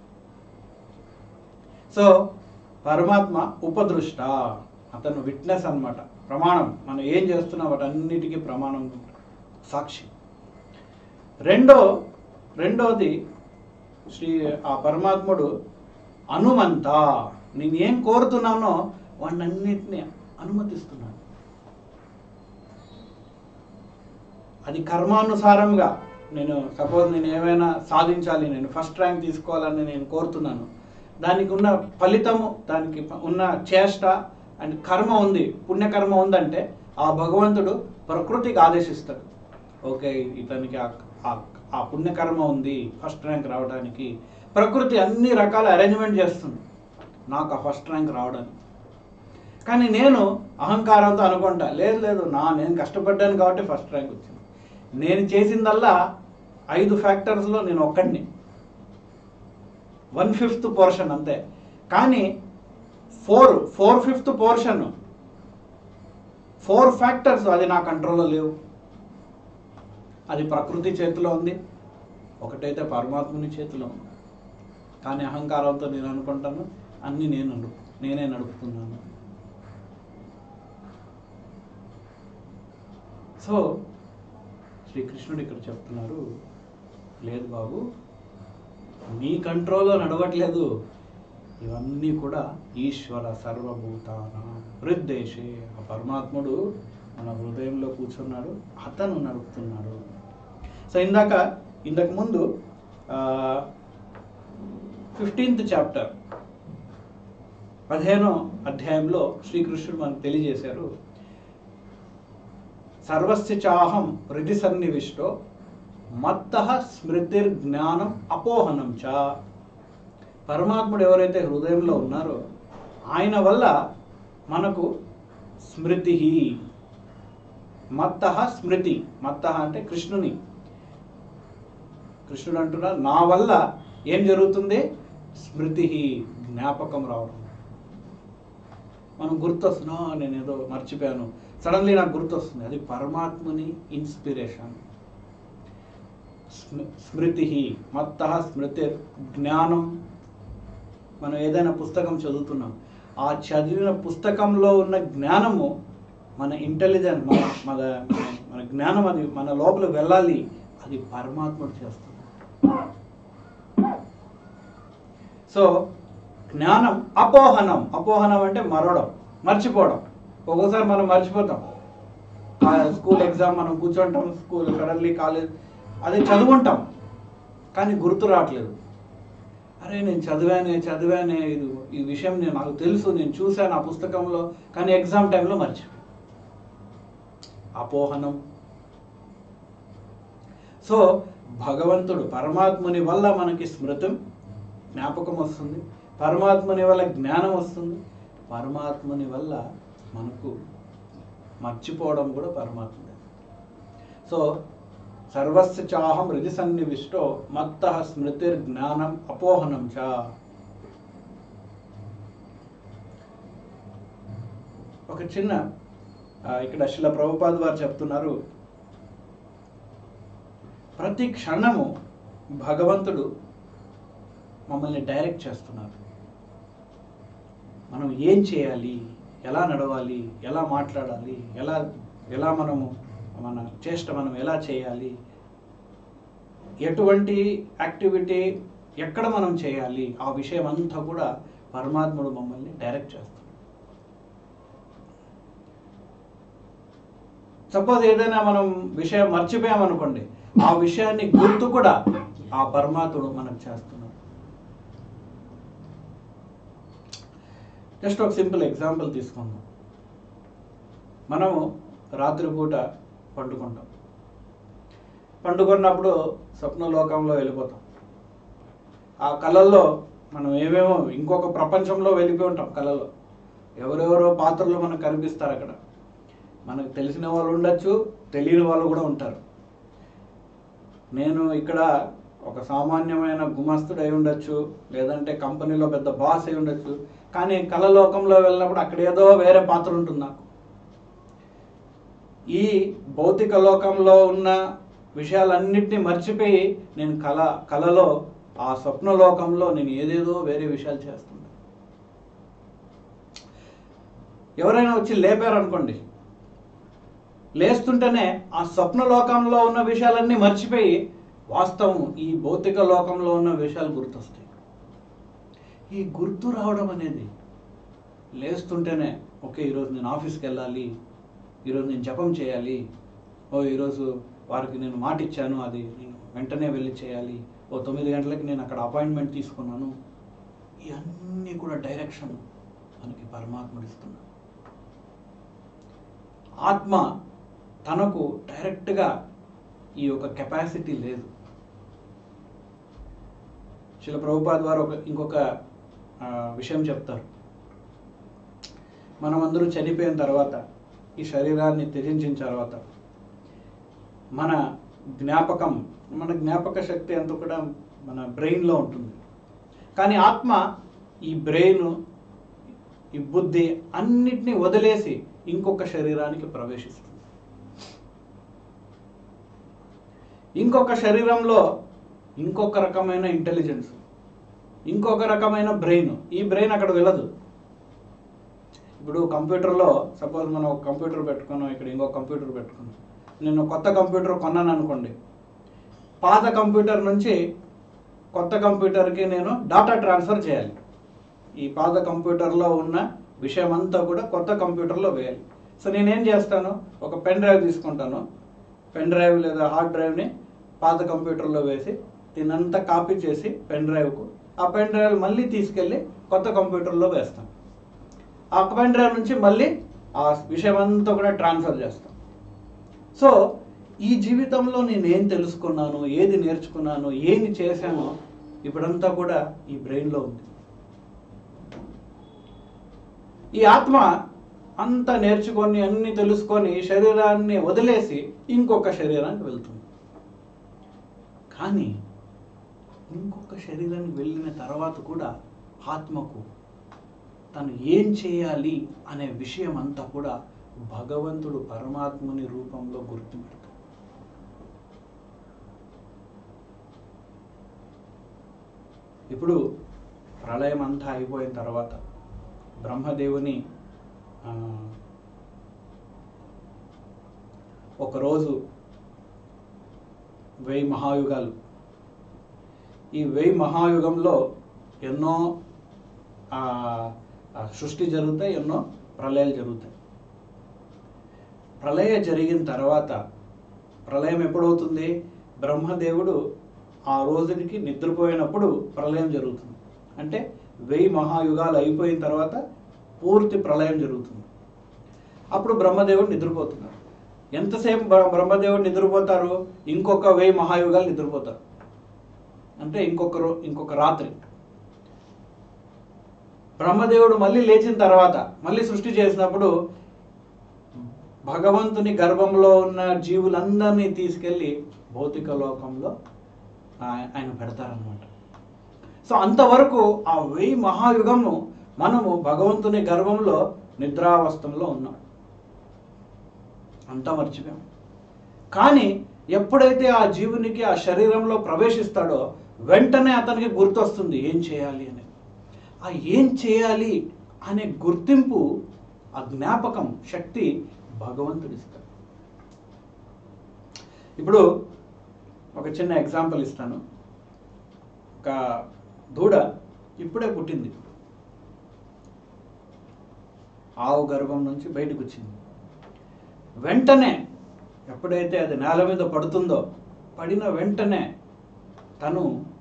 సో పరమాత్మ ఉపదృష్ట అతను విట్నెస్ అన్నమాట ప్రమాణం మనం ఏం చేస్తున్నాం వాటన్నిటికీ ప్రమాణం సాక్షి రెండో రెండోది శ్రీ ఆ పరమాత్ముడు అనుమంత నేను ఏం కోరుతున్నానో వాడినన్నిటిని అనుమతిస్తున్నాను అది కర్మానుసారంగా నేను సపోజ్ నేను ఏమైనా సాధించాలి నేను ఫస్ట్ ర్యాంక్ తీసుకోవాలని నేను కోరుతున్నాను దానికి ఉన్న ఫలితము దానికి ఉన్న చేష్ట అండ్ కర్మ ఉంది పుణ్యకర్మ ఉందంటే ఆ భగవంతుడు ప్రకృతికి ఆదేశిస్తాడు ఓకే ఇతనికి ఆ- ఆ- ఆ పుణ్యకర్మ ఉంది ఫస్ట్ ర్యాంక్ రావడానికి ప్రకృతి అన్ని రకాల అరేంజ్మెంట్ చేస్తుంది నాకు ఆ ఫస్ట్ ర్యాంక్ రావడానికి కానీ నేను అహంకారంతో అనుకుంటా లేదు లేదు నా నేను కష్టపడ్డాను కాబట్టి ఫస్ట్ ర్యాంక్ వచ్చింది నేను చేసిందల్లా ఐదు ఫ్యాక్టర్స్లో నేను ఒక్కడిని వన్ ఫిఫ్త్ పోర్షన్ అంతే కానీ four four fifth portion four factors అది నా కంట్రోల్లో లేవు అది ప్రకృతి చేతిలో ఉంది ఒకటైతే పరమాత్ముని చేతిలో ఉంది కానీ అహంకారంతో నేను అనుకుంటాను అన్నీ నేను నడుపు నేనే నడుపుతున్నాను సో శ్రీకృష్ణుడు ఇక్కడ చెప్తున్నారు లేదు బాబు నీ కంట్రోల్లో నడవట్లేదు ఇవన్నీ కూడా ఈశ్వర సర్వభూతాన హృద్దేశే ఆ పరమాత్ముడు మన హృదయంలో కూర్చున్నాడు అతను నడుపుతున్నాడు సో ఇందాక ఇంతకు ముందు ఫిఫ్టీన్త్ చాప్టర్ పదిహేనో అధ్యాయంలో శ్రీకృష్ణుడు మనకు తెలియజేశారు సర్వస్య చాహం హృది సన్నివిష్టో మత్త స్మృతిర్ జ్ఞానం అపోహనం చ పరమాత్ముడు ఎవరైతే హృదయంలో ఉన్నారో ఆయన వల్ల మనకు స్మృతి మత్త స్మృతి మత్త అంటే కృష్ణుని కృష్ణుడు అంటున్నారు నా వల్ల ఏం జరుగుతుంది స్మృతి జ్ఞాపకం రావడం మనం గుర్తొస్తున్నా నేను ఏదో మర్చిపోయాను సడన్లీ నాకు గుర్తొస్తుంది అది పరమాత్ముని ఇన్స్పిరేషన్ స్మ- స్మృతి మత్త స్మృతి జ్ఞానం మనం ఏదైనా పుస్తకం చదువుతున్నాం ఆ చదివిన పుస్తకంలో ఉన్న జ్ఞానము మన ఇంటెలిజెన్స్ మన మన మన జ్ఞానం అది మన లోపల వెళ్ళాలి అది పరమాత్ముడు చేస్తుంది సో జ్ఞానం అపోహనం అపోహనం అంటే మరవడం మర్చిపోవడం ఒక్కోసారి మనం మర్చిపోతాం ఆ స్కూల్ ఎగ్జామ్ మనం కూర్చుంటాం స్కూల్ సడన్లీ కాలేజ్ అది చదువుంటాం కానీ గుర్తు రావట్లేదు అరే నేను చదివానే చదివానే ఇది ఈ విషయం నేను నాకు తెలుసు నేను చూశాను ఆ పుస్తకంలో కానీ ఎగ్జామ్ టైంలో మర్చిపోయాను అపోహనం సో భగవంతుడు పరమాత్ముని వల్ల మనకి స్మృతం జ్ఞాపకం వస్తుంది పరమాత్ముని వల్ల జ్ఞానం వస్తుంది పరమాత్ముని వల్ల మనకు మర్చిపోవడం కూడా పరమాత్ముడే సో సర్వస్య చాహం హృది సన్నివిష్టో మత్త స్మృతిర్ జ్ఞానం అపోహనం చ ఒక చిన్న ఆ, ఇక్కడ శిల ప్రభుపాద్ వారు చెప్తున్నారు ప్రతి క్షణము భగవంతుడు మమ్మల్ని డైరెక్ట్ చేస్తున్నారు మనం ఏం చేయాలి ఎలా నడవాలి ఎలా మాట్లాడాలి ఎలా ఎలా మనము మన చేష్ట మనం ఎలా చేయాలి ఎటువంటి యాక్టివిటీ ఎక్కడ మనం చేయాలి ఆ విషయం అంతా కూడా పరమాత్ముడు మమ్మల్ని డైరెక్ట్ చేస్తాడు సపోజ్ ఏదైనా మనం విషయం మర్చిపోయామనుకోండి ఆ విషయాన్ని గుర్తు కూడా ఆ పరమాత్ముడు మనకు చేస్తున్నాడు జస్ట్ ఒక సింపుల్ ఎగ్జాంపుల్ తీసుకుందాం మనము రాత్రిపూట పండుకుంటాం పండుకున్నప్పుడు స్వప్నలోకంలో వెళ్ళిపోతాం ఆ కళల్లో మనం ఏమేమో ఇంకొక ప్రపంచంలో వెళ్ళిపోయి ఉంటాం కళలో ఎవరెవరో పాత్రలు మనకు కనిపిస్తారు అక్కడ మనకు తెలిసిన వాళ్ళు ఉండొచ్చు తెలియని వాళ్ళు కూడా ఉంటారు నేను ఇక్కడ ఒక సామాన్యమైన గుమస్తుడు అయి ఉండొచ్చు లేదంటే కంపెనీలో పెద్ద బాస్ అయి ఉండొచ్చు కానీ కళలోకంలో వెళ్ళినప్పుడు అక్కడ ఏదో వేరే పాత్ర ఉంటుంది నాకు ఈ భౌతిక లోకంలో ఉన్న విషయాలన్నింటినీ మర్చిపోయి నేను కళ కళలో ఆ స్వప్న లోకంలో నేను ఏదేదో వేరే విషయాలు చేస్తున్నా ఎవరైనా వచ్చి లేపారనుకోండి లేస్తుంటేనే ఆ స్వప్న లోకంలో ఉన్న విషయాలన్నీ మర్చిపోయి వాస్తవం ఈ భౌతిక లోకంలో ఉన్న విషయాలు గుర్తొస్తాయి ఈ గుర్తు రావడం అనేది లేస్తుంటేనే ఓకే ఈరోజు నేను ఆఫీస్కి వెళ్ళాలి ఈరోజు నేను జపం చేయాలి ఓ ఈరోజు వారికి నేను మాట ఇచ్చాను అది నేను వెంటనే వెళ్ళి చేయాలి ఓ తొమ్మిది గంటలకి నేను అక్కడ అపాయింట్మెంట్ తీసుకున్నాను ఇవన్నీ కూడా డైరెక్షన్ మనకి పరమాత్ముడు ఇస్తున్నాడు ఆత్మ తనకు డైరెక్ట్గా ఈ యొక్క కెపాసిటీ లేదు శిల ప్రభుపాద్ వారు ఒక ఇంకొక ఆ, విషయం చెప్తారు మనమందరూ చనిపోయిన తర్వాత ఈ శరీరాన్ని త్యజించిన తర్వాత మన జ్ఞాపకం మన జ్ఞాపక శక్తి అంతా కూడా మన బ్రెయిన్లో ఉంటుంది కానీ ఆత్మ ఈ బ్రెయిన్ ఈ బుద్ధి అన్నిటినీ వదిలేసి ఇంకొక శరీరానికి ప్రవేశిస్తుంది ఇంకొక శరీరంలో ఇంకొక రకమైన ఇంటెలిజెన్స్ ఇంకొక రకమైన బ్రెయిన్ ఈ బ్రెయిన్ అక్కడ వెళ్ళదు ఇప్పుడు కంప్యూటర్లో సపోజ్ మనం ఒక కంప్యూటర్ పెట్టుకున్నాం ఇక్కడ ఇంకో కంప్యూటర్ పెట్టుకున్నాం నేను కొత్త కంప్యూటర్ కొన్నాను అనుకోండి పాత కంప్యూటర్ నుంచి కొత్త కంప్యూటర్కి నేను డాటా ట్రాన్స్ఫర్ చేయాలి ఈ పాత కంప్యూటర్లో ఉన్న విషయం అంతా కూడా కొత్త కంప్యూటర్లో వేయాలి సో నేనేం చేస్తాను ఒక పెన్ డ్రైవ్ తీసుకుంటాను పెన్ డ్రైవ్ లేదా హార్డ్ డ్రైవ్ని పాత కంప్యూటర్లో వేసి దీన్నంతా కాపీ చేసి పెన్ డ్రైవ్కు ఆ పెన్ డ్రైవ్ మళ్ళీ తీసుకెళ్ళి కొత్త కంప్యూటర్లో వేస్తాను ఆ పెన్ డ్రైవ్ నుంచి మళ్ళీ ఆ విషయం అంతా కూడా ట్రాన్స్ఫర్ చేస్తాం సో ఈ జీవితంలో నేను ఏం తెలుసుకున్నాను ఏది నేర్చుకున్నాను ఏమి చేశానో ఇప్పుడంతా కూడా ఈ బ్రెయిన్లో ఉంది ఈ ఆత్మ అంతా నేర్చుకొని అన్ని తెలుసుకొని శరీరాన్ని వదిలేసి ఇంకొక శరీరానికి వెళ్తుంది కానీ ఇంకొక శరీరానికి వెళ్ళిన తర్వాత కూడా ఆత్మకు తను ఏం చేయాలి అనే విషయం అంతా కూడా భగవంతుడు పరమాత్ముని రూపంలో గుర్తుపెడతాడు ఇప్పుడు ప్రళయం అంతా అయిపోయిన తర్వాత బ్రహ్మదేవుని ఆ, ఒకరోజు వెయ్యి మహాయుగాలు ఈ వెయ్యి మహాయుగంలో ఎన్నో ఆ, ఆ సృష్టి జరుగుతాయి ఎన్నో ప్రళయాలు జరుగుతాయి ప్రళయ జరిగిన తర్వాత ప్రళయం ఎప్పుడవుతుంది బ్రహ్మదేవుడు ఆ రోజునికి నిద్రపోయినప్పుడు ప్రళయం జరుగుతుంది అంటే వెయ్యి మహాయుగాలు అయిపోయిన తర్వాత పూర్తి ప్రళయం జరుగుతుంది అప్పుడు బ్రహ్మదేవుడు నిద్రపోతున్నారు ఎంతసేపు బ్ర- బ్రహ్మదేవుడు నిద్రపోతారు ఇంకొక వెయ్యి మహాయుగాలు నిద్రపోతారు అంటే ఇంకొక రో ఇంకొక రాత్రి బ్రహ్మదేవుడు మళ్ళీ లేచిన తర్వాత మళ్ళీ సృష్టి చేసినప్పుడు భగవంతుని గర్భంలో ఉన్న జీవులందరినీ తీసుకెళ్ళి భౌతిక లోకంలో ఆయ- ఆయన పెడతారనమాట సో అంతవరకు ఆ వెయ్యి మహాయుగము మనము భగవంతుని గర్భంలో నిద్రావస్థంలో ఉన్నాం అంతా మర్చిపోయాం కానీ ఎప్పుడైతే ఆ జీవునికి ఆ శరీరంలో ప్రవేశిస్తాడో వెంటనే అతనికి గుర్తొస్తుంది ఏం చేయాలి అని ఆ ఏం చేయాలి అనే గుర్తింపు ఆ జ్ఞాపకం శక్తి భగవంతుడు ఇస్తాడు ఇప్పుడు ఒక చిన్న ఎగ్జాంపుల్ ఇస్తాను ఒక దూడ ఇప్పుడే పుట్టింది ఆవు గర్భం నుంచి బయటకు వచ్చింది వెంటనే ఎప్పుడైతే అది నేల మీద పడుతుందో పడిన వెంటనే తను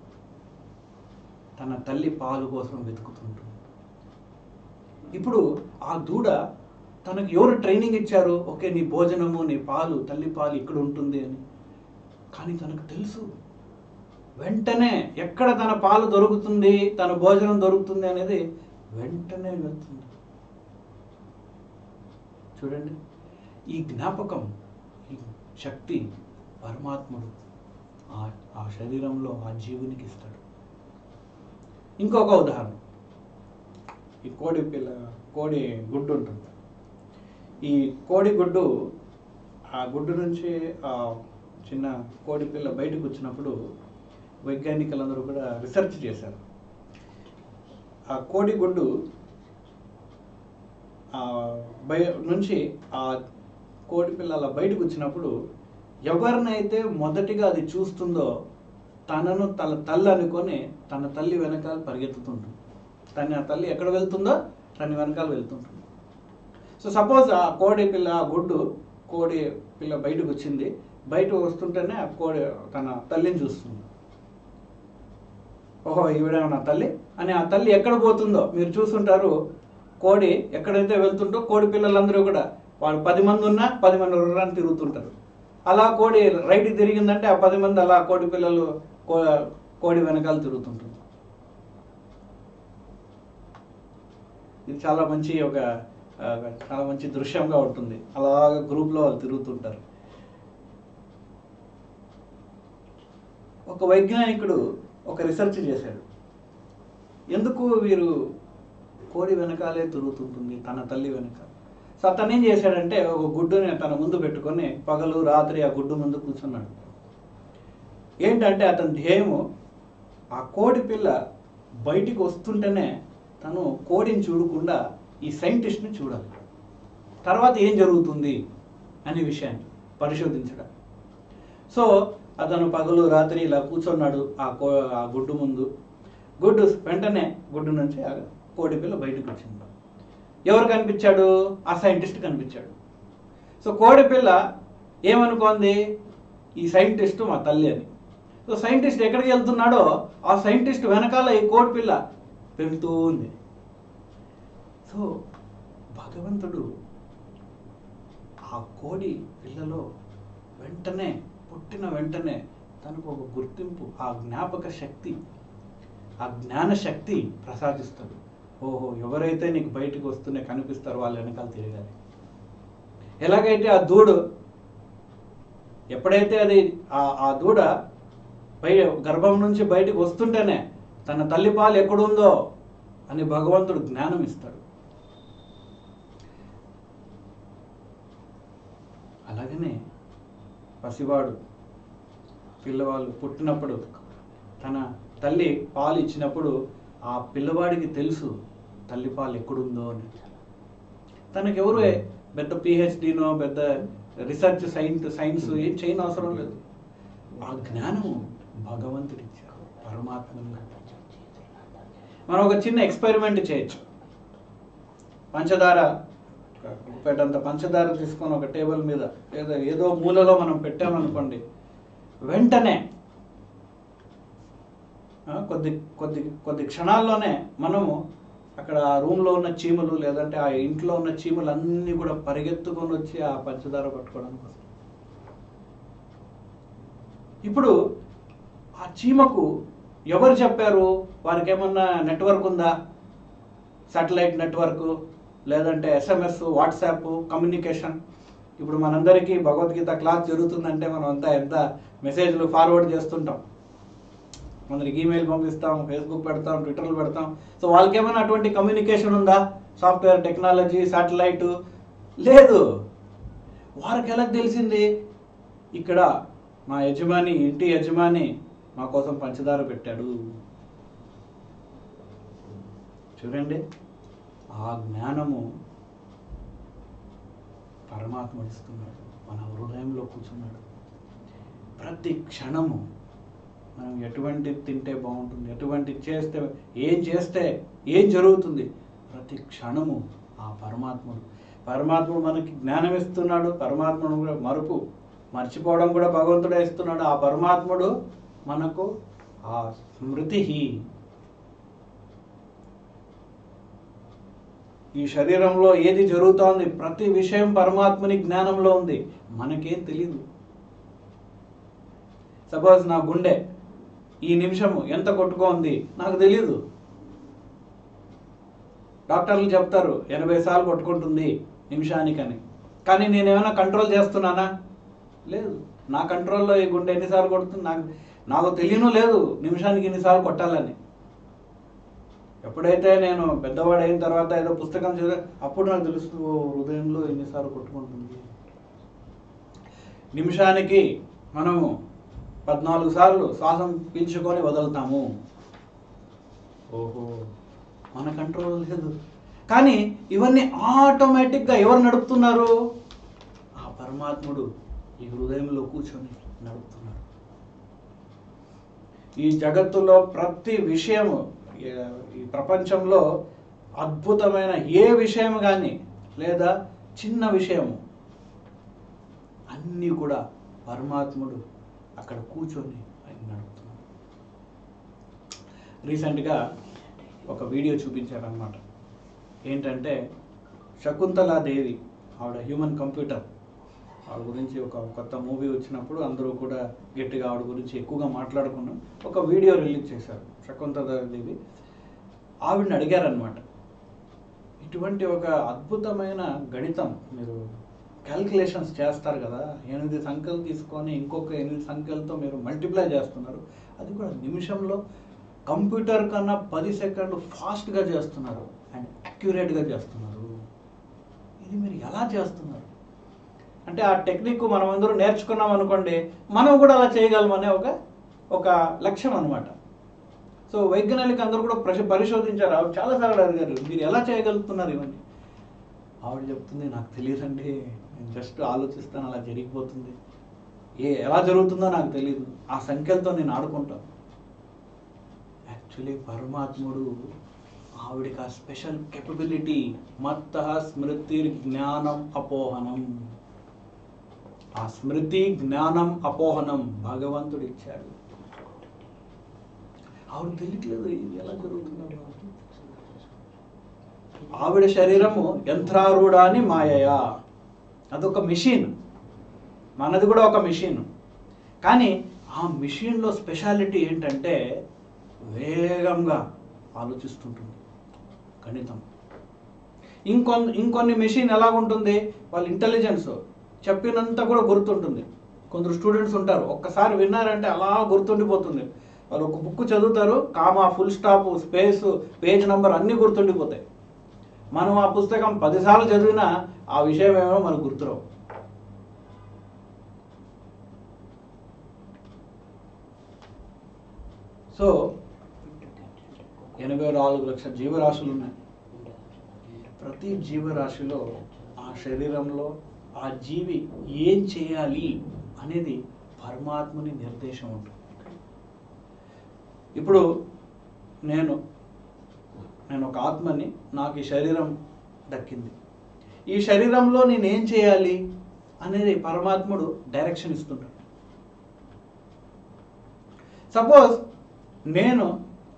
తన తల్లి పాలు కోసం వెతుకుతుంటుంది ఇప్పుడు ఆ దూడ తనకు ఎవరు ట్రైనింగ్ ఇచ్చారు ఓకే నీ భోజనము నీ పాలు తల్లి పాలు ఇక్కడ ఉంటుంది అని కానీ తనకు తెలుసు వెంటనే ఎక్కడ తన పాలు దొరుకుతుంది తన భోజనం దొరుకుతుంది అనేది వెంటనే వెళ్తుంది చూడండి ఈ జ్ఞాపకం ఈ శక్తి పరమాత్ముడు ఆ ఆ శరీరంలో ఆ జీవునికి ఇస్తాడు ఇంకొక ఉదాహరణ ఈ కోడి పిల్ల కోడి గుడ్డు ఉంటుంది ఈ కోడి గుడ్డు ఆ గుడ్డు నుంచి ఆ చిన్న కోడి పిల్ల బయటకు వచ్చినప్పుడు వైజ్ఞానికులందరూ కూడా రీసెర్చ్ చేశారు ఆ కోడి గుడ్డు ఆ బయ నుంచి ఆ కోడి పిల్ల అలా బయటకు వచ్చినప్పుడు ఎవరినైతే మొదటిగా అది చూస్తుందో తనను తన తల్లి అనుకొని తన తల్లి వెనకాల పరిగెత్తుతుంటుంది తన ఆ తల్లి ఎక్కడ వెళ్తుందో తన వెనకాల వెళ్తుంటుంది సో సపోజ్ ఆ కోడి పిల్ల ఆ గుడ్డు కోడి పిల్ల బయటకు వచ్చింది బయట వస్తుంటేనే ఆ కోడి తన తల్లిని చూస్తుంది ఓహో ఈవిడ నా తల్లి అని ఆ తల్లి ఎక్కడ పోతుందో మీరు చూస్తుంటారు కోడి ఎక్కడైతే వెళ్తుంటో కోడి పిల్లలందరూ కూడా వాళ్ళు పది మంది ఉన్నా పది మంది రుర్రాన్ని తిరుగుతుంటారు అలా కోడి రైట్ తిరిగిందంటే ఆ పది మంది అలా కోడి పిల్లలు కో కోడి వెనకాల తిరుగుతుంటారు ఇది చాలా మంచి ఒక ఆ, చాలా మంచి దృశ్యంగా ఉంటుంది అలాగ గ్రూప్లో వాళ్ళు తిరుగుతుంటారు ఒక వైజ్ఞానికుడు ఒక రీసెర్చ్ చేశాడు ఎందుకు వీరు కోడి వెనకాలే తిరుగుతుంటుంది తన తల్లి వెనక సో అతను ఏం చేశాడంటే ఒక గుడ్డుని తన ముందు పెట్టుకొని పగలు రాత్రి ఆ గుడ్డు ముందు కూర్చున్నాడు ఏంటంటే అతని ధ్యేయము ఆ కోడి పిల్ల బయటికి వస్తుంటేనే తను కోడిని చూడకుండా ఈ సైంటిస్ట్ని చూడాలి తర్వాత ఏం జరుగుతుంది అనే విషయాన్ని పరిశోధించడం సో అతను పగలు రాత్రి ఇలా కూర్చున్నాడు ఆ కో ఆ గుడ్డు ముందు గుడ్డు వెంటనే గుడ్డు నుంచి ఆ కోడి పిల్ల బయటకు వచ్చింది ఎవరు కనిపించాడు ఆ సైంటిస్ట్ కనిపించాడు సో కోడి పిల్ల ఏమనుకోంది ఈ సైంటిస్ట్ మా తల్లి అని సో సైంటిస్ట్ ఎక్కడికి వెళ్తున్నాడో ఆ సైంటిస్ట్ వెనకాల ఈ కోడి పిల్ల వెళ్తూ ఉంది సో భగవంతుడు ఆ కోడి పిల్లలో వెంటనే పుట్టిన వెంటనే తనకు ఒక గుర్తింపు ఆ జ్ఞాపక శక్తి ఆ జ్ఞాన శక్తి ప్రసాదిస్తాడు ఓహో ఎవరైతే నీకు బయటకు వస్తూనే కనిపిస్తారో వాళ్ళ వెనకాల తిరగాలి ఎలాగైతే ఆ దూడు ఎప్పుడైతే అది ఆ ఆ దూడ బయ గర్భం నుంచి బయటకు వస్తుంటేనే తన తల్లి పాలు ఎక్కడుందో అని భగవంతుడు జ్ఞానం ఇస్తాడు అలాగనే పసివాడు పిల్లవాళ్ళు పుట్టినప్పుడు తన తల్లి పాలు ఇచ్చినప్పుడు ఆ పిల్లవాడికి తెలుసు తల్లి పాలు ఎక్కడుందో అని తనకెవరు పెద్ద పిహెచ్డినో పెద్ద రీసెర్చ్ సైన్స్ సైన్స్ ఏం చేయని అవసరం లేదు ఆ జ్ఞానము భగవంతుడు ఇచ్చారు పరమాత్మగా మనం ఒక చిన్న ఎక్స్పెరిమెంట్ చేయొచ్చు పంచదార పెట్టంత పంచదార తీసుకొని ఒక టేబుల్ మీద లేదా ఏదో మూలలో మనం పెట్టామనుకోండి వెంటనే ఆ, కొద్ది కొద్ది కొద్ది క్షణాల్లోనే మనము అక్కడ ఆ రూమ్లో ఉన్న చీమలు లేదంటే ఆ ఇంట్లో ఉన్న చీమలు అన్నీ కూడా పరిగెత్తుకొని వచ్చి ఆ పంచదార పట్టుకోవడానికి వస్తాయి ఇప్పుడు ఆ చీమకు ఎవరు చెప్పారు వారికి ఏమన్నా నెట్వర్క్ ఉందా సాటిలైట్ నెట్వర్క్ లేదంటే ఎస్ఎంఎస్ వాట్సాప్ కమ్యూనికేషన్ ఇప్పుడు మనందరికీ భగవద్గీత క్లాస్ జరుగుతుందంటే మనం అంతా ఎంత మెసేజ్లు ఫార్వర్డ్ చేస్తుంటాం కొందరికి ఈమెయిల్ పంపిస్తాం ఫేస్బుక్ పెడతాం ట్విట్టర్లు పెడతాం సో వాళ్ళకి ఏమైనా అటువంటి కమ్యూనికేషన్ ఉందా సాఫ్ట్వేర్ టెక్నాలజీ శాటిలైట్ లేదు వారికి ఎలా తెలిసింది ఇక్కడ మా యజమాని ఇంటి యజమాని మా కోసం పంచదార పెట్టాడు చూడండి ఆ జ్ఞానము పరమాత్మ ఇస్తున్నాడు మన హృదయంలో కూర్చున్నాడు ప్రతి క్షణము మనం ఎటువంటి తింటే బాగుంటుంది ఎటువంటి చేస్తే ఏం చేస్తే ఏం జరుగుతుంది ప్రతి క్షణము ఆ పరమాత్ముడు పరమాత్ముడు మనకి జ్ఞానం ఇస్తున్నాడు పరమాత్ముడు కూడా మరుపు మర్చిపోవడం కూడా భగవంతుడే ఇస్తున్నాడు ఆ పరమాత్ముడు మనకు ఆ స్మృతి ఈ శరీరంలో ఏది జరుగుతోంది ప్రతి విషయం పరమాత్మని జ్ఞానంలో ఉంది మనకేం తెలీదు సపోజ్ నా గుండె ఈ నిమిషము ఎంత కొట్టుకోంది నాకు తెలీదు డాక్టర్లు చెప్తారు ఎనభై సార్లు కొట్టుకుంటుంది నిమిషానికని కానీ నేను ఏమైనా కంట్రోల్ చేస్తున్నానా లేదు నా కంట్రోల్లో ఈ గుండె ఎన్నిసార్లు కొడుతుంది నాకు నాకు తెలియను లేదు నిమిషానికి ఎన్నిసార్లు కొట్టాలని ఎప్పుడైతే నేను పెద్దవాడు అయిన తర్వాత ఏదో పుస్తకం చదివా అప్పుడు నాకు తెలుసు ఓ, హృదయంలో ఎన్నిసార్లు కొట్టుకుంటుంది నిమిషానికి మనము పద్నాలుగు సార్లు శ్వాసం పీల్చుకొని వదులుతాము ఓహో మన కంట్రోల్ లేదు కానీ ఇవన్నీ ఆటోమేటిక్గా ఎవరు నడుపుతున్నారు ఆ పరమాత్ముడు ఈ హృదయంలో కూర్చొని నడుపుతున్నాడు ఈ జగత్తులో ప్రతి విషయము ఏ- ఈ ప్రపంచంలో అద్భుతమైన ఏ విషయం కానీ లేదా చిన్న విషయము అన్నీ కూడా పరమాత్ముడు అక్కడ కూర్చొని ఆయన నడుపుతున్నాడు రీసెంట్గా ఒక వీడియో చూపించారనమాట ఏంటంటే శకుంతలాదేవి ఆవిడ హ్యూమన్ కంప్యూటర్ ఆవిడ గురించి ఒక కొత్త మూవీ వచ్చినప్పుడు అందరూ కూడా గట్టిగా ఆవిడ గురించి ఎక్కువగా మాట్లాడుకున్నాం ఒక వీడియో రిలీజ్ చేశారు శకుంతలాదేవి ఆవిడని అడిగారనమాట ఇటువంటి ఒక అద్భుతమైన గణితం మీరు క్యాల్కులేషన్స్ చేస్తారు కదా ఎనిమిది సంఖ్యలు తీసుకొని ఇంకొక ఎనిమిది సంఖ్యలతో మీరు మల్టిప్లై చేస్తున్నారు అది కూడా నిమిషంలో కంప్యూటర్ కన్నా పది సెకండ్లు ఫాస్ట్గా చేస్తున్నారు అండ్ అక్యురేట్గా చేస్తున్నారు ఇది ఇది మీరు ఎలా చేస్తున్నారు అంటే ఆ టెక్నిక్ మనం అందరూ నేర్చుకున్నాం అనుకోండి మనం కూడా అలా చేయగలమనే ఒక ఒక లక్ష్యం అనమాట సో వైజ్ఞానిక అందరూ కూడా ప్రశ పరిశోధించారు ఆవిడ చాలాసార్లు అడిగారు మీరు ఎలా చేయగలుగుతున్నారు ఇవన్నీ ఆవిడ చెప్తుంది నాకు తెలియదండి నేను జస్ట్ ఆలోచిస్తాను అలా జరిగిపోతుంది ఏ ఎలా జరుగుతుందో నాకు తెలియదు ఆ సంఖ్యలతో నేను ఆడుకుంటాను యాక్చువల్లీ పరమాత్ముడు ఆవిడకి ఆ స్పెషల్ కెపబిలిటీ మత్త స్మృతి జ్ఞానం అపోహనం ఆ స్మృతి జ్ఞానం అపోహనం భగవంతుడు ఇచ్చాడు ఆవిడ తెలియట్లేదు ఇది ఎలా జరుగుతుందో ఆవిడ శరీరము యంత్రారూఢ అని మాయయా అదొక మిషన్ మనది కూడా ఒక మిషన్ కానీ ఆ మిషన్లో స్పెషాలిటీ ఏంటంటే వేగంగా ఆలోచిస్తుంటుంది గణితం ఇంకొన్ని ఇంకొన్ని మెషిన్ ఎలా ఉంటుంది వాళ్ళ ఇంటెలిజెన్స్ చెప్పినంత కూడా గుర్తుంటుంది కొందరు స్టూడెంట్స్ ఉంటారు ఒక్కసారి విన్నారంటే అలా గుర్తుండిపోతుంది వాళ్ళు ఒక బుక్ చదువుతారు comma full stop space page number అన్నీ గుర్తుండిపోతాయి మనం ఆ పుస్తకం పదిసార్లు చదివినా ఆ విషయం ఏమో మనకు గుర్తురావు సో ఎనభై నాలుగు లక్షల జీవరాశులు ఉన్నాయి ప్రతి జీవరాశిలో ఆ శరీరంలో ఆ జీవి ఏం చేయాలి అనేది పరమాత్మని నిర్దేశం ఉంటుంది ఇప్పుడు నేను నేను ఒక ఆత్మని నాకు ఈ శరీరం దక్కింది ఈ శరీరంలో నేను ఏం చేయాలి అనేది పరమాత్ముడు డైరెక్షన్ ఇస్తుంటాడు సపోజ్ నేను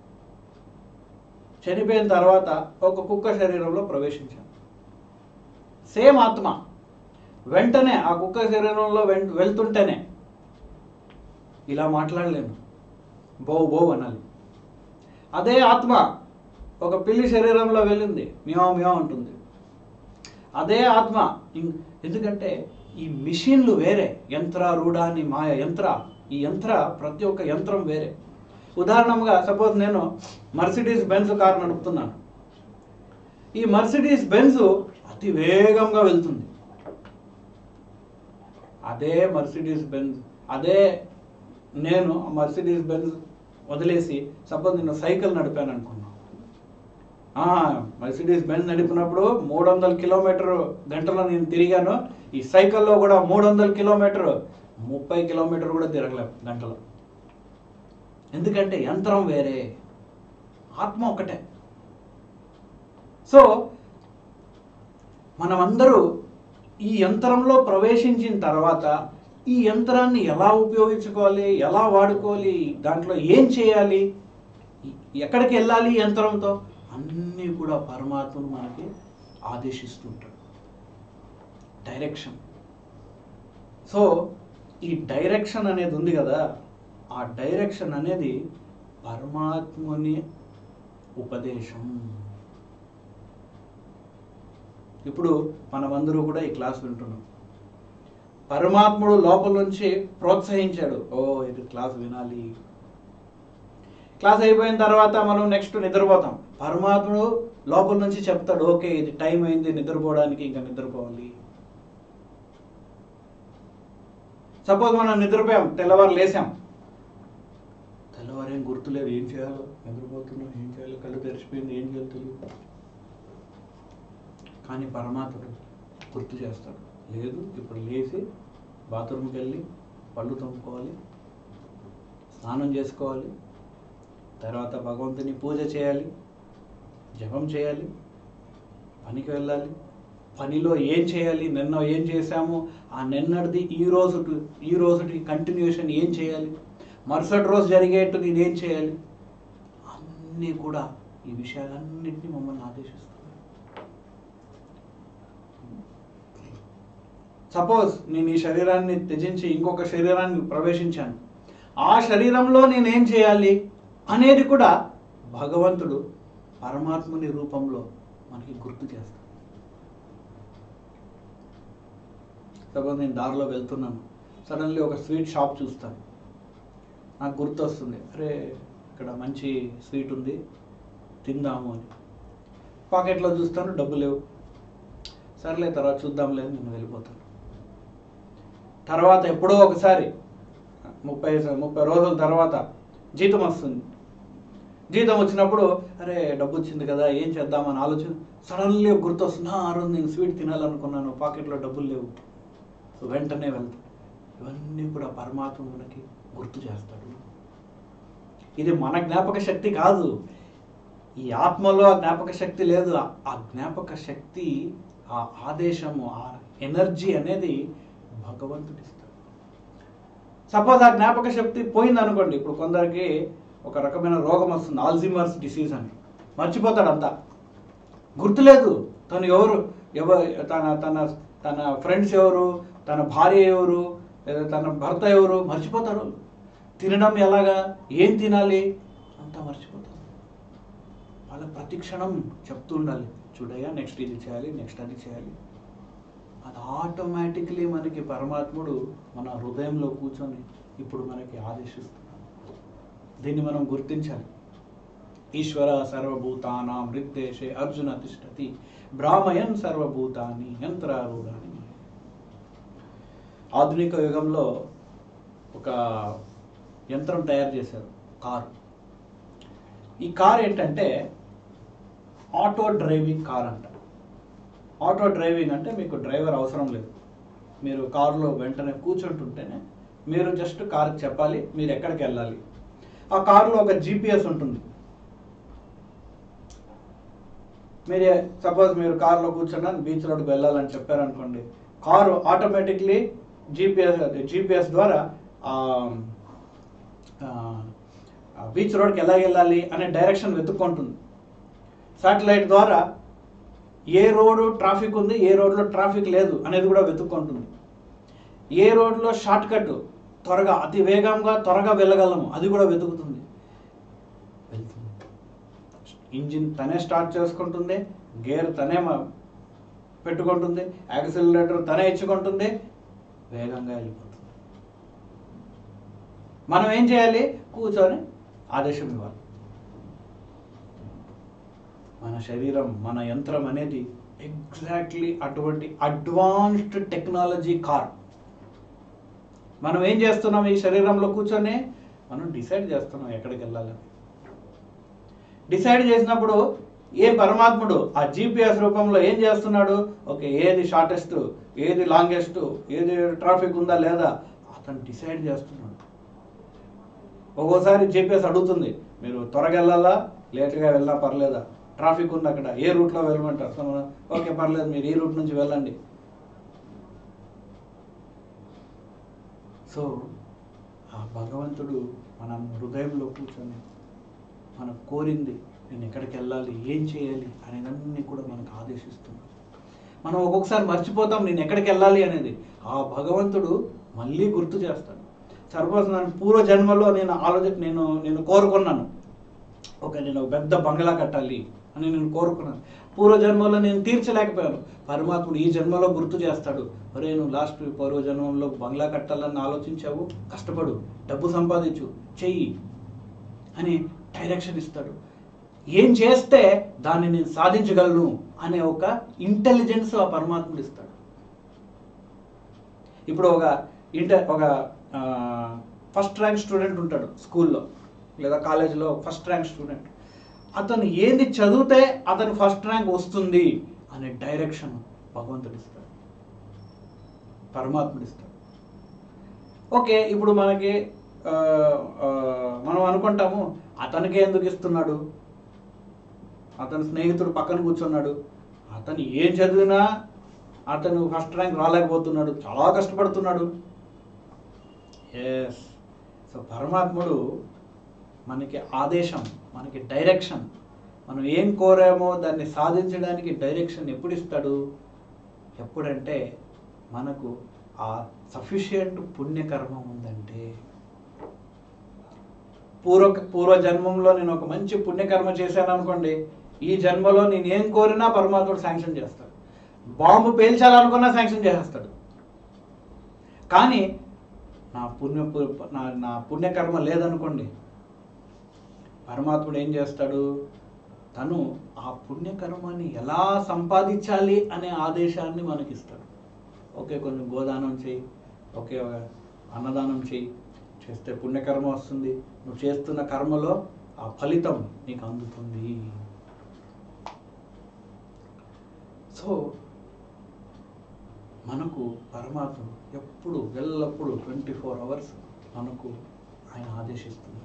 చనిపోయిన తర్వాత ఒక కుక్క శరీరంలో ప్రవేశించాను సేమ్ ఆత్మ వెంటనే ఆ కుక్క శరీరంలో వెం- వెళ్తుంటేనే ఇలా మాట్లాడలేను బో బో అనాలి అదే ఆత్మ ఒక పిల్లి శరీరంలో వెళ్ళింది మ్యావ్ మ్యావ్ ఉంటుంది అదే ఆత్మ ఇం- ఎందుకంటే ఈ మిషన్లు వేరే యంత్రారూఢ అని మాయ యంత్ర ఈ యంత్ర ప్రతి ఒక్క యంత్రం వేరే ఉదాహరణగా సపోజ్ నేను మర్సిడీస్ బెంజ్ కార్ నడుపుతున్నాను ఈ మర్సిడీస్ బెంజ్ అతి వేగంగా వెళ్తుంది అదే మర్సిడీస్ బెంజ్ అదే నేను ఆ మర్సిడీస్ బెంజ్ వదిలేసి సపోజ్ నేను సైకిల్ నడిపాను అనుకున్నాను ఆ, మర్సిడీస్ బెంజ్ నడిపినప్పుడు మూడు వందల కిలోమీటర్ గంటలో నేను తిరిగాను ఈ సైకిల్లో కూడా మూడు వందల కిలోమీటర్ ముప్పై కిలోమీటర్ కూడా తిరగలేము గంటలో ఎందుకంటే యంత్రం వేరే ఆత్మ ఒకటే సో మనమందరూ ఈ యంత్రంలో ప్రవేశించిన తర్వాత ఈ యంత్రాన్ని ఎలా ఉపయోగించుకోవాలి ఎలా వాడుకోవాలి దాంట్లో ఏం చేయాలి ఎక్కడికి వెళ్ళాలి ఈ యంత్రంతో అన్నీ కూడా పరమాత్మను మనకి ఆదేశిస్తుంటాడు డైరెక్షన్ సో ఈ డైరెక్షన్ అనేది ఉంది కదా ఆ డైరెక్షన్ అనేది పరమాత్ముని ఉపదేశం ఇప్పుడు మనమందరూ కూడా ఈ క్లాస్ వింటున్నాం పరమాత్ముడు లోపల నుంచి ప్రోత్సహించాడు ఓ ఇది క్లాస్ వినాలి క్లాస్ అయిపోయిన తర్వాత మనం నెక్స్ట్ నిద్రపోతాం పరమాత్ముడు లోపల నుంచి చెప్తాడు ఓకే ఇది టైం అయింది నిద్రపోవడానికి ఇంకా నిద్రపోవాలి సపోజ్ మనం నిద్రపోయాం తెల్లవారు లేసాం తెల్లవారు ఏం గుర్తులేదు ఏం చేయాలో నిద్రపోతున్నాం ఏం చేయాలో కళ్ళు తెరిచిపోయింది ఏం చేయాలో తెలియదు కానీ పరమాత్ముడు గుర్తు చేస్తాడు లేదు ఇప్పుడు లేచి బాత్రూమ్కి వెళ్ళి పళ్ళు తోముకోవాలి స్నానం చేసుకోవాలి తర్వాత భగవంతుని పూజ చేయాలి జపం చేయాలి పనికి వెళ్ళాలి పనిలో ఏం చేయాలి నిన్న ఏం చేశాము ఆ నిన్నటిది ఈ రోజు ఈ రోజుటి కంటిన్యూషన్ ఏం చేయాలి మరుసటి రోజు జరిగేట్టు నేను ఏం చేయాలి అన్నీ కూడా ఈ విషయాలన్నింటినీ మమ్మల్ని ఆదేశిస్తున్నాయి సపోజ్ నేను ఈ శరీరాన్ని త్యజించి ఇంకొక శరీరాన్ని ప్రవేశించాను ఆ శరీరంలో నేనేం చేయాలి అనేది కూడా భగవంతుడు పరమాత్ముని రూపంలో మనకి గుర్తు చేస్తాడు సపోజ్ నేను దారిలో వెళ్తున్నాను సడన్లీ ఒక స్వీట్ షాప్ చూస్తాను నాకు గుర్తు వస్తుంది అరే ఇక్కడ మంచి స్వీట్ ఉంది తిందాము అని పాకెట్లో చూస్తాను డబ్బు లేవు సర్లే తర్వాత చూద్దాంలే అని నేను వెళ్ళిపోతాను తర్వాత ఎప్పుడో ఒకసారి ముప్పై ముప్పై రోజుల తర్వాత జీతం వస్తుంది జీతం వచ్చినప్పుడు అరే డబ్బు వచ్చింది కదా ఏం చేద్దామని ఆలోచన సడన్లీ గుర్తు వస్తుంది "ఆ, ఆ రోజు నేను స్వీట్ తినాలనుకున్నాను పాకెట్లో డబ్బులు లేవు సో వెంటనే వెళ్తాను ఇవన్నీ కూడా పరమాత్మ మనకి గుర్తు చేస్తాడు ఇది మన జ్ఞాపక శక్తి కాదు ఈ ఆత్మలో ఆ జ్ఞాపక శక్తి లేదు ఆ- ఆ జ్ఞాపక శక్తి ఆ ఆదేశము ఆ ఎనర్జీ అనేది భగవంతుడు ఇస్తాడు సపోజ్ ఆ జ్ఞాపక శక్తి పోయింది అనుకోండి ఇప్పుడు కొందరికి ఒక రకమైన రోగం వస్తుంది ఆల్జిమర్స్ డిసీజ్ అని మర్చిపోతాడు అంతా గుర్తులేదు తను ఎవరు ఎవరు తన తన తన ఫ్రెండ్స్ ఎవరు తన భార్య ఎవరు లేదా తన భర్త ఎవరు మర్చిపోతారు తినడం ఎలాగా ఏం తినాలి అంతా మర్చిపోతారు వాళ్ళ ప్రతి క్షణం చెప్తూ ఉండాలి చూడయ్యా నెక్స్ట్ ఇది చేయాలి నెక్స్ట్ అది చేయాలి అది ఆటోమేటిక్లీ మనకి పరమాత్ముడు మన హృదయంలో కూర్చొని ఇప్పుడు మనకి ఆదేశిస్తున్నాడు దీన్ని మనం గుర్తించాలి ఈశ్వర సర్వభూతానాం హృద్దేశే అర్జున తిష్టతి బ్రాహ్మయన్ సర్వభూతాన్ని యంత్రారూఢాన్ని ఆధునిక యుగంలో ఒక యంత్రం తయారు చేశారు కారు ఈ కార్ ఏంటంటే ఆటో డ్రైవింగ్ కార్ అంట ఆటో డ్రైవింగ్ అంటే మీకు డ్రైవర్ అవసరం లేదు మీరు కారులో వెంటనే కూర్చుంటుంటేనే మీరు జస్ట్ కార్కి చెప్పాలి మీరు ఎక్కడికి వెళ్ళాలి ఆ కారులో ఒక జీపీఎస్ ఉంటుంది మీరే సపోజ్ మీరు కార్లో కూర్చున్నా బీచ్ రోడ్కి వెళ్ళాలని చెప్పారనుకోండి కారు ఆటోమేటిక్లీ జీపీఎస్ జీపీఎస్ ద్వారా బీచ్ రోడ్కి ఎలా వెళ్ళాలి అనే డైరెక్షన్ వెతుక్కుంటుంది శాటిలైట్ ద్వారా ఏ రోడ్డు ట్రాఫిక్ ఉంది ఏ రోడ్లో ట్రాఫిక్ లేదు అనేది కూడా వెతుక్కుంటుంది ఏ రోడ్లో షార్ట్ కట్ త్వరగా అతి వేగంగా త్వరగా వెళ్ళగలము అది కూడా వెతుకుతుంది వెళ్తుంది ఇంజిన్ తనే స్టార్ట్ చేసుకుంటుంది గేర్ తనే మ- పెట్టుకుంటుంది యాక్సిలరేటర్ తనే ఇచ్చుకుంటుంది వేగంగా వెళ్ళిపోతుంది మనం ఏం చేయాలి కూర్చొని ఆదేశం ఇవ్వాలి మన శరీరం మన యంత్రం అనేది ఎగ్జాక్ట్లీ అటువంటి అడ్వాన్స్డ్ టెక్నాలజీ కార్ మనం ఏం చేస్తున్నాం ఈ శరీరంలో కూర్చొని మనం డిసైడ్ చేస్తున్నాం ఎక్కడికి వెళ్ళాలని డిసైడ్ చేసినప్పుడు ఏ పరమాత్ముడు ఆ జీపీఎస్ రూపంలో ఏం చేస్తున్నాడు ఓకే ఏది షార్టెస్ట్ ఏది లాంగెస్ట్ ఏది ట్రాఫిక్ ఉందా లేదా అతను డిసైడ్ చేస్తున్నాడు ఒక్కోసారి జీపీఎస్ అడుగుతుంది మీరు త్వరగా వెళ్ళాలా లేట్గా వెళ్ళినా పర్లేదా ట్రాఫిక్ ఉంది అక్కడ ఏ రూట్లో వెళ్ళమంటారు సో మనం ఓకే పర్లేదు మీరు ఈ రూట్ నుంచి వెళ్ళండి సో ఆ భగవంతుడు మన హృదయంలో కూర్చొని మనం కోరింది నేను ఎక్కడికి వెళ్ళాలి ఏం చేయాలి అనేదన్నీ కూడా మనకు ఆదేశిస్తున్నాడు మనం ఒక్కొక్కసారి మర్చిపోతాం నేను ఎక్కడికి వెళ్ళాలి అనేది ఆ భగవంతుడు మళ్ళీ గుర్తు చేస్తాడు సర్పోజ్ నన్ను పూర్వ జన్మలో నేను ఆలోచన నేను నేను కోరుకున్నాను ఓకే నేను ఒక పెద్ద బంగ్లా కట్టాలి అని నేను కోరుకున్నాను పూర్వ జన్మలో నేను తీర్చలేకపోయాను పరమాత్ముడు ఈ జన్మలో గుర్తు చేస్తాడు ఒరే నువ్వు లాస్ట్ పూర్వ జన్మంలో బంగ్లా కట్టాలని ఆలోచించావు కష్టపడు డబ్బు సంపాదించు చెయ్యి అని డైరెక్షన్ ఇస్తాడు ఏం చేస్తే దాన్ని నేను సాధించగలను అనే ఒక ఇంటెలిజెన్స్ ఆ పరమాత్ముడు ఇస్తాడు ఇప్పుడు ఒక ఇంటర్ ఒక ఫస్ట్ ర్యాంక్ స్టూడెంట్ ఉంటాడు స్కూల్లో లేదా కాలేజీలో ఫస్ట్ ర్యాంక్ స్టూడెంట్ అతను ఏది చదివితే అతను ఫస్ట్ ర్యాంక్ వస్తుంది అనే డైరెక్షన్ భగవంతుడు ఇస్తాడు పరమాత్ముడు ఇస్తాడు ఓకే ఇప్పుడు మనకి ఆ, ఆ, మనం అనుకుంటాము అతనికి ఎందుకు ఇస్తున్నాడు అతని స్నేహితుడు పక్కన కూర్చున్నాడు అతను ఏం చదివినా అతను ఫస్ట్ ర్యాంక్ రాలేకపోతున్నాడు చాలా కష్టపడుతున్నాడు ఎస్ సో పరమాత్ముడు మనకి ఆదేశం మనకి డైరెక్షన్ మనం ఏం కోరామో దాన్ని సాధించడానికి డైరెక్షన్ ఎప్పుడు ఇస్తాడు ఎప్పుడంటే మనకు ఆ సఫిషియంట్ పుణ్యకర్మ ఉందంటే పూర్వ పూర్వ జన్మంలో నేను ఒక మంచి పుణ్యకర్మ చేశాను అనుకోండి ఈ జన్మలో నేను ఏం కోరినా పరమాత్ముడు శాంక్షన్ చేస్తాడు బాంబు పేల్చాలనుకున్నా శాంక్షన్ చేసేస్తాడు కానీ నా పుణ్య పు- నా నా పుణ్యకర్మ లేదనుకోండి పరమాత్ముడు ఏం చేస్తాడు తను ఆ పుణ్యకర్మని ఎలా సంపాదించాలి అనే ఆదేశాన్ని మనకిస్తాడు ఓకే కొంచెం గోదానం చేయి ఓకే అన్నదానం చేయి చేస్తే పుణ్యకర్మ వస్తుంది నువ్వు చేస్తున్న కర్మలో ఆ ఫలితం నీకు అందుతుంది సో మనకు పరమాత్మ ఎప్పుడు ఎల్లప్పుడూ ట్వంటీ ఫోర్ అవర్స్ మనకు ఆయన ఆదేశిస్తుంది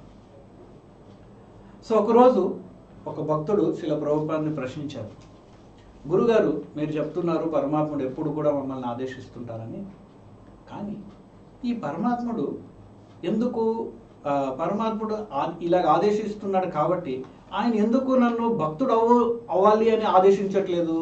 సో ఒకరోజు ఒక భక్తుడు శిల ప్రభుత్వాన్ని ప్రశ్నించారు గురుగారు మీరు చెప్తున్నారు పరమాత్ముడు ఎప్పుడు కూడా మమ్మల్ని ఆదేశిస్తుంటారని కానీ ఈ పరమాత్ముడు ఎందుకు ఆ, పరమాత్ముడు ఆ- ఇలాగ ఆదేశిస్తున్నాడు కాబట్టి ఆయన ఎందుకు నన్ను భక్తుడు అవ్వ అవ్వాలి అని ఆదేశించట్లేదు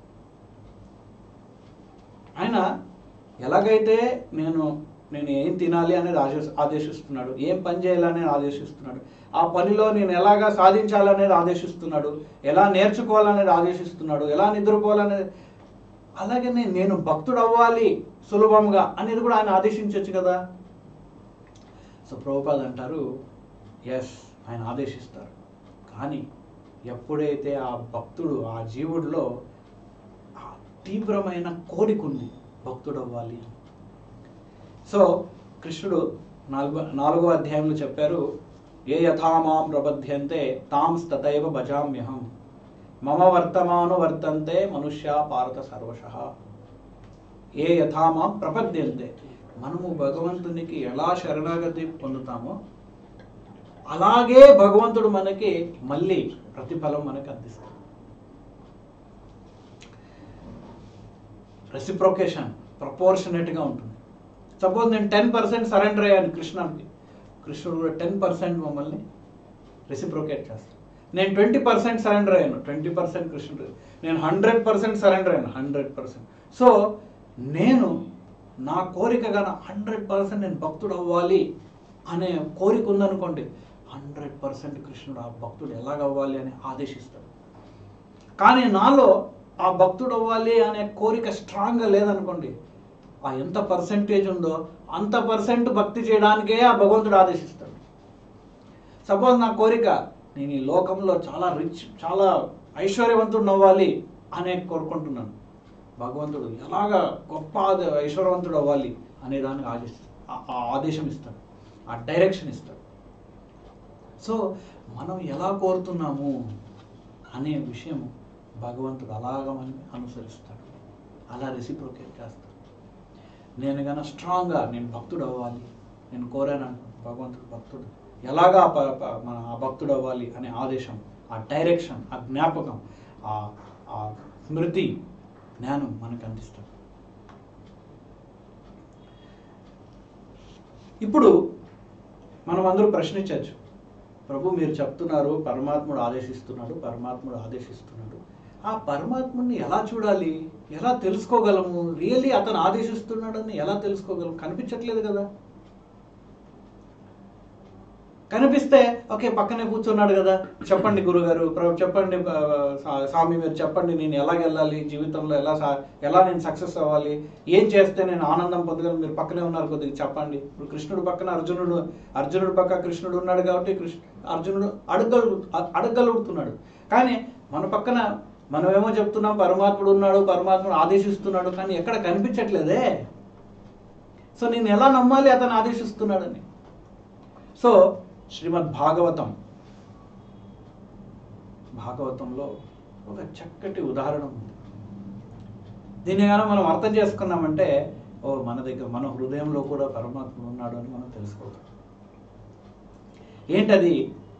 ఆయన ఎలాగైతే నేను నేను ఏం తినాలి అనేది ఆదేశ ఆదేశిస్తున్నాడు ఏం పని చేయాలనేది ఆదేశిస్తున్నాడు ఆ పనిలో నేను ఎలాగా సాధించాలనేది ఆదేశిస్తున్నాడు ఎలా నేర్చుకోవాలనేది ఆదేశిస్తున్నాడు ఎలా నిద్రపోవాలనేది అలాగే నేను భక్తుడు అవ్వాలి సులభంగా అనేది కూడా ఆయన ఆదేశించవచ్చు కదా సో ప్రభుపాద్ అంటారు ఎస్ ఆయన ఆదేశిస్తారు కానీ ఎప్పుడైతే ఆ భక్తుడు ఆ జీవుడిలో ఆ తీవ్రమైన కోరిక ఉంది భక్తుడు అవ్వాలి అని సో కృష్ణుడు నాలుగో నాలుగో అధ్యాయంలో చెప్పారు ఏ యథామాం ప్రబధ్యంతే తాం తథైవ భజామ్యహం మమ వర్తమాను వర్తంతే మనుష్య భారత సర్వశ ఏ యథామాం ప్రపద్యంతే మనము భగవంతునికి ఎలా శరణాగతి పొందుతామో అలాగే భగవంతుడు మనకి మళ్ళీ ప్రతిఫలం మనకి అందిస్తాడు రెసిప్రొకేషన్ ప్రపోర్షనేట్గా ఉంటుంది సపోజ్ నేను టెన్ పర్సెంట్ సరెండర్ అయ్యాను కృష్ణుడికి కృష్ణుడు కూడా టెన్ పర్సెంట్ మమ్మల్ని రెసిప్రొకేట్ చేస్తాడు నేను ట్వంటీ పర్సెంట్ సరెండర్ అయ్యాను ట్వంటీ పర్సెంట్ కృష్ణుడు నేను హండ్రెడ్ పర్సెంట్ సరెండర్ అయ్యాను హండ్రెడ్ పర్సెంట్ సో నేను నా కోరిక గాన హండ్రెడ్ పర్సెంట్ నేను భక్తుడు అవ్వాలి అనే కోరిక ఉందనుకోండి హండ్రెడ్ పర్సెంట్ కృష్ణుడు ఆ భక్తుడు ఎలాగ అవ్వాలి అని ఆదేశిస్తాడు కానీ నాలో ఆ భక్తుడు అవ్వాలి అనే కోరిక స్ట్రాంగ్గా లేదనుకోండి ఆ ఎంత పర్సెంటేజ్ ఉందో అంత పర్సెంట్ భక్తి చేయడానికే ఆ భగవంతుడు ఆదేశిస్తాడు సపోజ్ నా కోరిక నేను ఈ లోకంలో చాలా రిచ్ చాలా ఐశ్వర్యవంతుడు అవ్వాలి అనే కోరుకుంటున్నాను భగవంతుడు ఎలాగా గొప్ప ఆద- ఐశ్వర్యవంతుడు అవ్వాలి అనే దానికి ఆదేశిస్తాడు ఆ- ఆ ఆదేశం ఇస్తాడు ఆ డైరెక్షన్ ఇస్తాడు సో మనం ఎలా కోరుతున్నాము అనే విషయం భగవంతుడు అలాగ మనని అనుసరిస్తాడు అలా రెసిప్రొకేట్ చేస్తాడు నేను గన స్ట్రాంగ్గా నేను భక్తుడు అవ్వాలి నేను కోరాను అనుకో భగవంతుడు భక్తుడు ఎలాగా ప- ప- మన ఆ భక్తుడు అవ్వాలి అనే ఆదేశం ఆ డైరెక్షన్ ఆ జ్ఞాపకం ఆ ఆ స్మృతి జ్ఞానం మనకు అందిస్తాడు ఇప్పుడు మనం అందరూ ప్రశ్నించవచ్చు ప్రభు మీరు చెప్తున్నారు పరమాత్ముడు ఆదేశిస్తున్నాడు పరమాత్ముడు ఆదేశిస్తున్నాడు ఆ పరమాత్ముడిని ఎలా చూడాలి ఎలా తెలుసుకోగలము రియల్లీ అతను ఆదేశిస్తున్నాడని ఎలా తెలుసుకోగలం కనిపించట్లేదు కదా కనిపిస్తే ఓకే పక్కనే కూర్చున్నాడు కదా చెప్పండి గురుగారు ప్రభు చెప్పండి ఆ, సా- స్వామి మీరు చెప్పండి నేను ఎలాగ వెళ్ళాలి జీవితంలో ఎలా సా- ఎలా నేను సక్సెస్ అవ్వాలి ఏం చేస్తే నేను ఆనందం పొందగలను మీరు పక్కనే ఉన్నారు కొద్దిగా చెప్పండి ఇప్పుడు కృష్ణుడు పక్కన అర్జునుడు అర్జునుడు పక్క కృష్ణుడు ఉన్నాడు కాబట్టి కృష్ణ అర్జునుడు అడగలు అడగలుగుతున్నాడు కానీ మన పక్కన మనమేమో చెప్తున్నాం పరమాత్ముడు ఉన్నాడు పరమాత్ముడు ఆదేశిస్తున్నాడు కానీ ఎక్కడ కనిపించట్లేదే సో నేను ఎలా నమ్మాలి అతను ఆదేశిస్తున్నాడని సో శ్రీమద్ భాగవతం భాగవతంలో ఒక చక్కటి ఉదాహరణ ఉంది దీన్ని కానీ మనం అర్థం చేసుకున్నామంటే ఓ మన దగ్గర మన హృదయంలో కూడా పరమాత్మ ఉన్నాడు అని మనం తెలుసుకోవాలి ఏంటది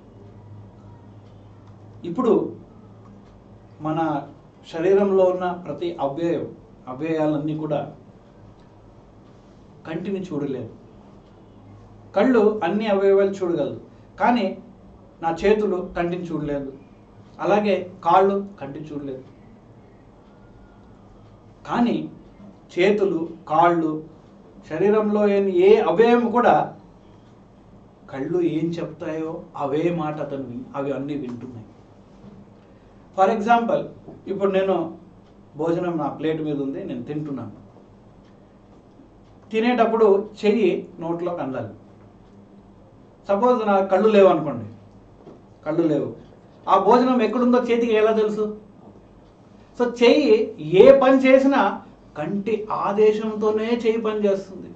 ఇప్పుడు మన శరీరంలో ఉన్న ప్రతి అవ్యయం అవ్యయాలన్నీ కూడా కంటిని చూడలేదు కళ్ళు అన్ని అవయవాలు చూడగలదు కానీ నా చేతులు కంటిని చూడలేదు అలాగే కాళ్ళు కంటిని చూడలేదు కానీ చేతులు కాళ్ళు శరీరంలో ఏం- ఏ అవయవం కూడా కళ్ళు ఏం చెప్తాయో అవే మాట అతను విన్- అవి అన్నీ వింటున్నాయి ఫర్ ఎగ్జాంపుల్ ఇప్పుడు నేను భోజనం నా ప్లేట్ మీద ఉంది నేను తింటున్నాను తినేటప్పుడు చెయ్యి నోట్లోకి అందాలి సపోజ్ నా కళ్ళు లేవు అనుకోండి కళ్ళు లేవు ఆ భోజనం ఎక్కడుందో చేతికి ఎలా తెలుసు సో చెయ్యి ఏ పని చేసినా కంటి ఆదేశంతోనే చెయ్యి పని చేస్తుంది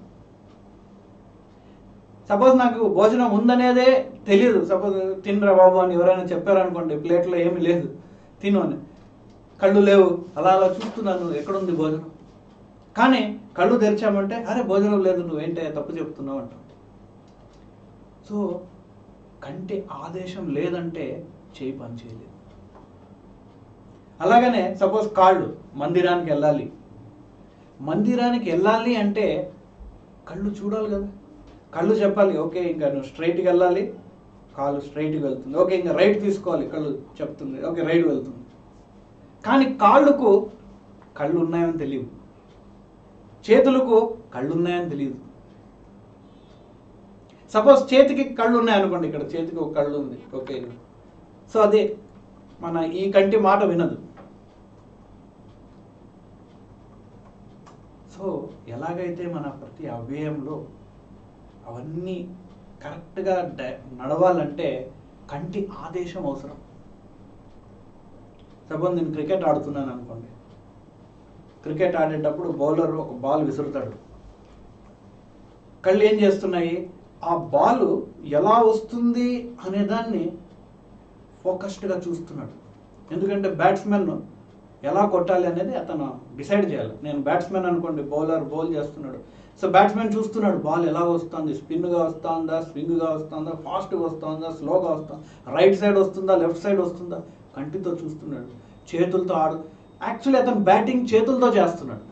సపోజ్ నాకు భోజనం ఉందనేదే తెలియదు సపోజ్ తినరా బాబు అని ఎవరైనా చెప్పారనుకోండి ప్లేట్లో ఏమీ లేదు తిను అని కళ్ళు లేవు అలా అలా చూస్తున్నాను ఎక్కడుంది భోజనం కానీ కళ్ళు తెరిచామంటే అరే భోజనం లేదు నువ్వేంటే తప్పు చెప్తున్నావు అంటాం సో కంటి ఆదేశం లేదంటే చేయి పని చేయలేదు అలాగనే సపోజ్ కాళ్ళు మందిరానికి వెళ్ళాలి మందిరానికి వెళ్ళాలి అంటే కళ్ళు చూడాలి కదా కళ్ళు చెప్పాలి ఓకే ఇంకా నువ్వు స్ట్రైట్కి వెళ్ళాలి కాళ్ళు స్ట్రైట్కి వెళ్తుంది ఓకే ఇంకా రైట్ తీసుకోవాలి కళ్ళు చెప్తుంది ఓకే రైట్ వెళ్తుంది కానీ కాళ్ళకు కళ్ళు ఉన్నాయని తెలియదు చేతులకు కళ్ళు ఉన్నాయని తెలియదు సపోజ్ చేతికి కళ్ళు ఉన్నాయనుకోండి ఇక్కడ చేతికి ఒక కళ్ళు ఉంది ఓకే సో అదే మన ఈ కంటి మాట వినదు సో ఎలాగైతే మన ప్రతి అవయవంలో అవన్నీ కరెక్ట్గా డ- నడవాలంటే కంటి ఆదేశం అవసరం సపోజ్ నేను క్రికెట్ ఆడుతున్నాను అనుకోండి క్రికెట్ ఆడేటప్పుడు బౌలర్ ఒక బాల్ విసురుతాడు కళ్ళు ఏం చేస్తున్నాయి ఆ బాల్ ఎలా వస్తుంది అనే దాన్ని ఫోకస్డ్గా చూస్తున్నాడు ఎందుకంటే బ్యాట్స్మెన్ ఎలా కొట్టాలి అనేది అతను డిసైడ్ చేయాలి నేను బ్యాట్స్మెన్ అనుకోండి బౌలర్ బౌల్ చేస్తున్నాడు సో బ్యాట్స్మెన్ చూస్తున్నాడు బాల్ ఎలా వస్తుంది స్పిన్గా వస్తుందా స్వింగ్గా వస్తుందా ఫాస్ట్గా వస్తుందా స్లోగా వస్తుందా రైట్ సైడ్ వస్తుందా లెఫ్ట్ సైడ్ వస్తుందా కంటితో చూస్తున్నాడు చేతులతో ఆడు యాక్చువల్లీ అతను బ్యాటింగ్ చేతులతో చేస్తున్నాడు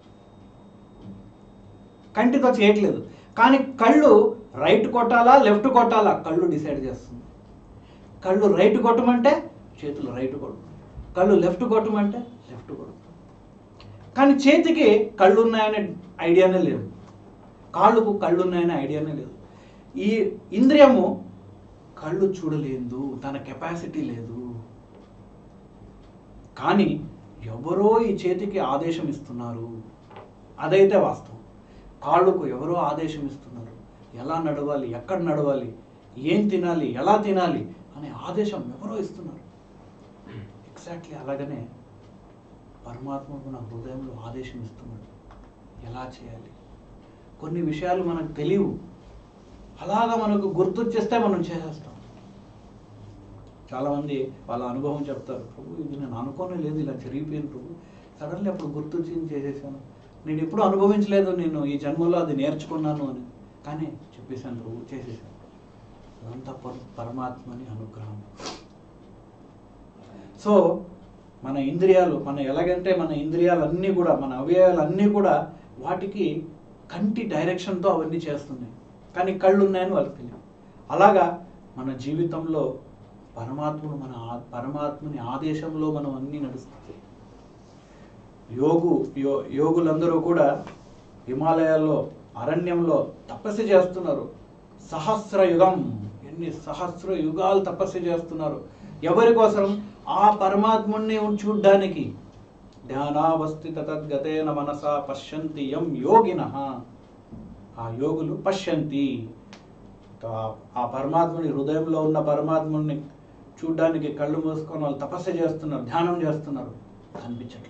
కంటితో చేయట్లేదు కానీ కళ్ళు రైట్ కొట్టాలా లెఫ్ట్ కొట్టాలా కళ్ళు డిసైడ్ చేస్తుంది కళ్ళు రైట్ కొట్టమంటే చేతులు రైట్ కొట్టు కళ్ళు లెఫ్ట్ కొట్టమంటే లెఫ్ట్ కొట్టు కానీ చేతికి కళ్ళు ఉన్నాయనే ఐడియానే లేదు కాళ్ళకు కళ్ళు ఉన్నాయనే ఐడియానే లేదు ఈ ఇంద్రియము కళ్ళు చూడలేదు తన కెపాసిటీ లేదు కానీ ఎవరో ఈ చేతికి ఆదేశం ఇస్తున్నారు అదైతే వాస్తవం కాళ్ళకు ఎవరో ఆదేశం ఇస్తున్నారు ఎలా నడవాలి ఎక్కడ నడవాలి ఏం తినాలి ఎలా తినాలి అనే ఆదేశం ఎవరో ఇస్తున్నారు ఎగ్జాక్ట్లీ అలాగనే పరమాత్మకు నా హృదయంలో ఆదేశం ఇస్తున్నాడు ఎలా చేయాలి కొన్ని విషయాలు మనకు తెలియవు అలాగా మనకు గుర్తొచ్చేస్తే మనం చేసేస్తాం చాలామంది వాళ్ళ అనుభవం చెప్తారు ప్రభు ఇది నేను అనుకోనే లేదు ఇలా జరిగిపోయింది ప్రభు సడన్లీ అప్పుడు గుర్తొచ్చింది చేసేసాను నేను ఎప్పుడు అనుభవించలేదు నేను ఈ జన్మలో అది నేర్చుకున్నాను అని కానీ చెప్పేశాను ప్రభు చేసేసాను అదంతా పర పరమాత్మని అనుగ్రహం సో మన ఇంద్రియాలు మన ఎలాగంటే మన ఇంద్రియాలన్నీ కూడా మన అవయవాలన్నీ కూడా వాటికి కంటి డైరెక్షన్తో అవన్నీ చేస్తున్నాయి కానీ కళ్ళు ఉన్నాయని వాళ్ళకి తెలియదు అలాగా మన జీవితంలో పరమాత్ముడు మన ఆ- పరమాత్ముని ఆదేశంలో మనం అన్నీ నడుస్తుంది యోగు యో యోగులందరూ కూడా హిమాలయాల్లో అరణ్యంలో తపస్సు చేస్తున్నారు సహస్ర యుగం ఎన్ని సహస్ర యుగాలు తపస్సు చేస్తున్నారు ఎవరి కోసం ఆ పరమాత్ముణ్ణి చూడ్డానికి ధ్యానావస్థిత తద్గతేన మనసా పశ్యంతి యం యోగిన ఆ యోగులు పశ్యంతి ఆ- ఆ పరమాత్ముని హృదయంలో ఉన్న పరమాత్ముని చూడ్డానికి కళ్ళు మూసుకొని వాళ్ళు తపస్సు చేస్తున్నారు ధ్యానం చేస్తున్నారు కనిపించట్లేదు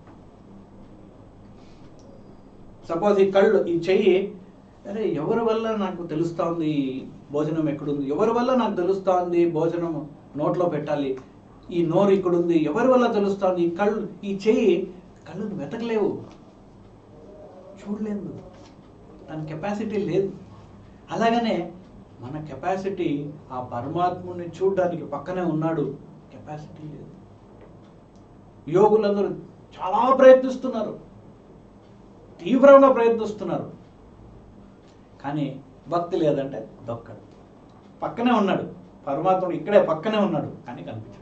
సపోజ్ ఈ కళ్ళు ఈ చెయ్యి అరే ఎవరి వల్ల నాకు తెలుస్తోంది ఈ భోజనం ఎక్కడుంది ఎవరి వల్ల నాకు తెలుస్తోంది భోజనం నోట్లో పెట్టాలి ఈ నోరు ఇక్కడుంది ఎవరి వల్ల తెలుస్తోంది ఈ కళ్ళు ఈ చెయ్యి కళ్ళను వెతకలేవు చూడలేదు దాని కెపాసిటీ లేదు అలాగనే మన కెపాసిటీ ఆ పరమాత్ముని చూడడానికి పక్కనే ఉన్నాడు కెపాసిటీ లేదు యోగులందరూ చాలా ప్రయత్నిస్తున్నారు తీవ్రంగా ప్రయత్నిస్తున్నారు కానీ భక్తి లేదంటే దొక్కడు పక్కనే ఉన్నాడు పరమాత్ముడు ఇక్కడే పక్కనే ఉన్నాడు కానీ కనిపించాడు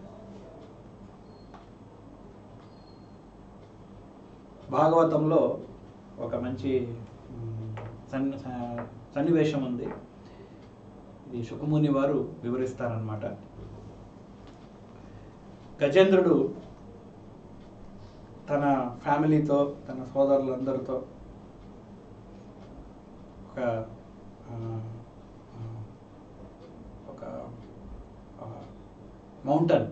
భాగవతంలో ఒక మంచి మ్, సన్ని స- సన్నివేశం ఉంది ఇది సుఖముని వారు వివరిస్తారనమాట గజేంద్రుడు తన ఫ్యామిలీతో తన సోదరులందరితో ఒక ఆ, ఆ, ఒక ఆ, మౌంటైన్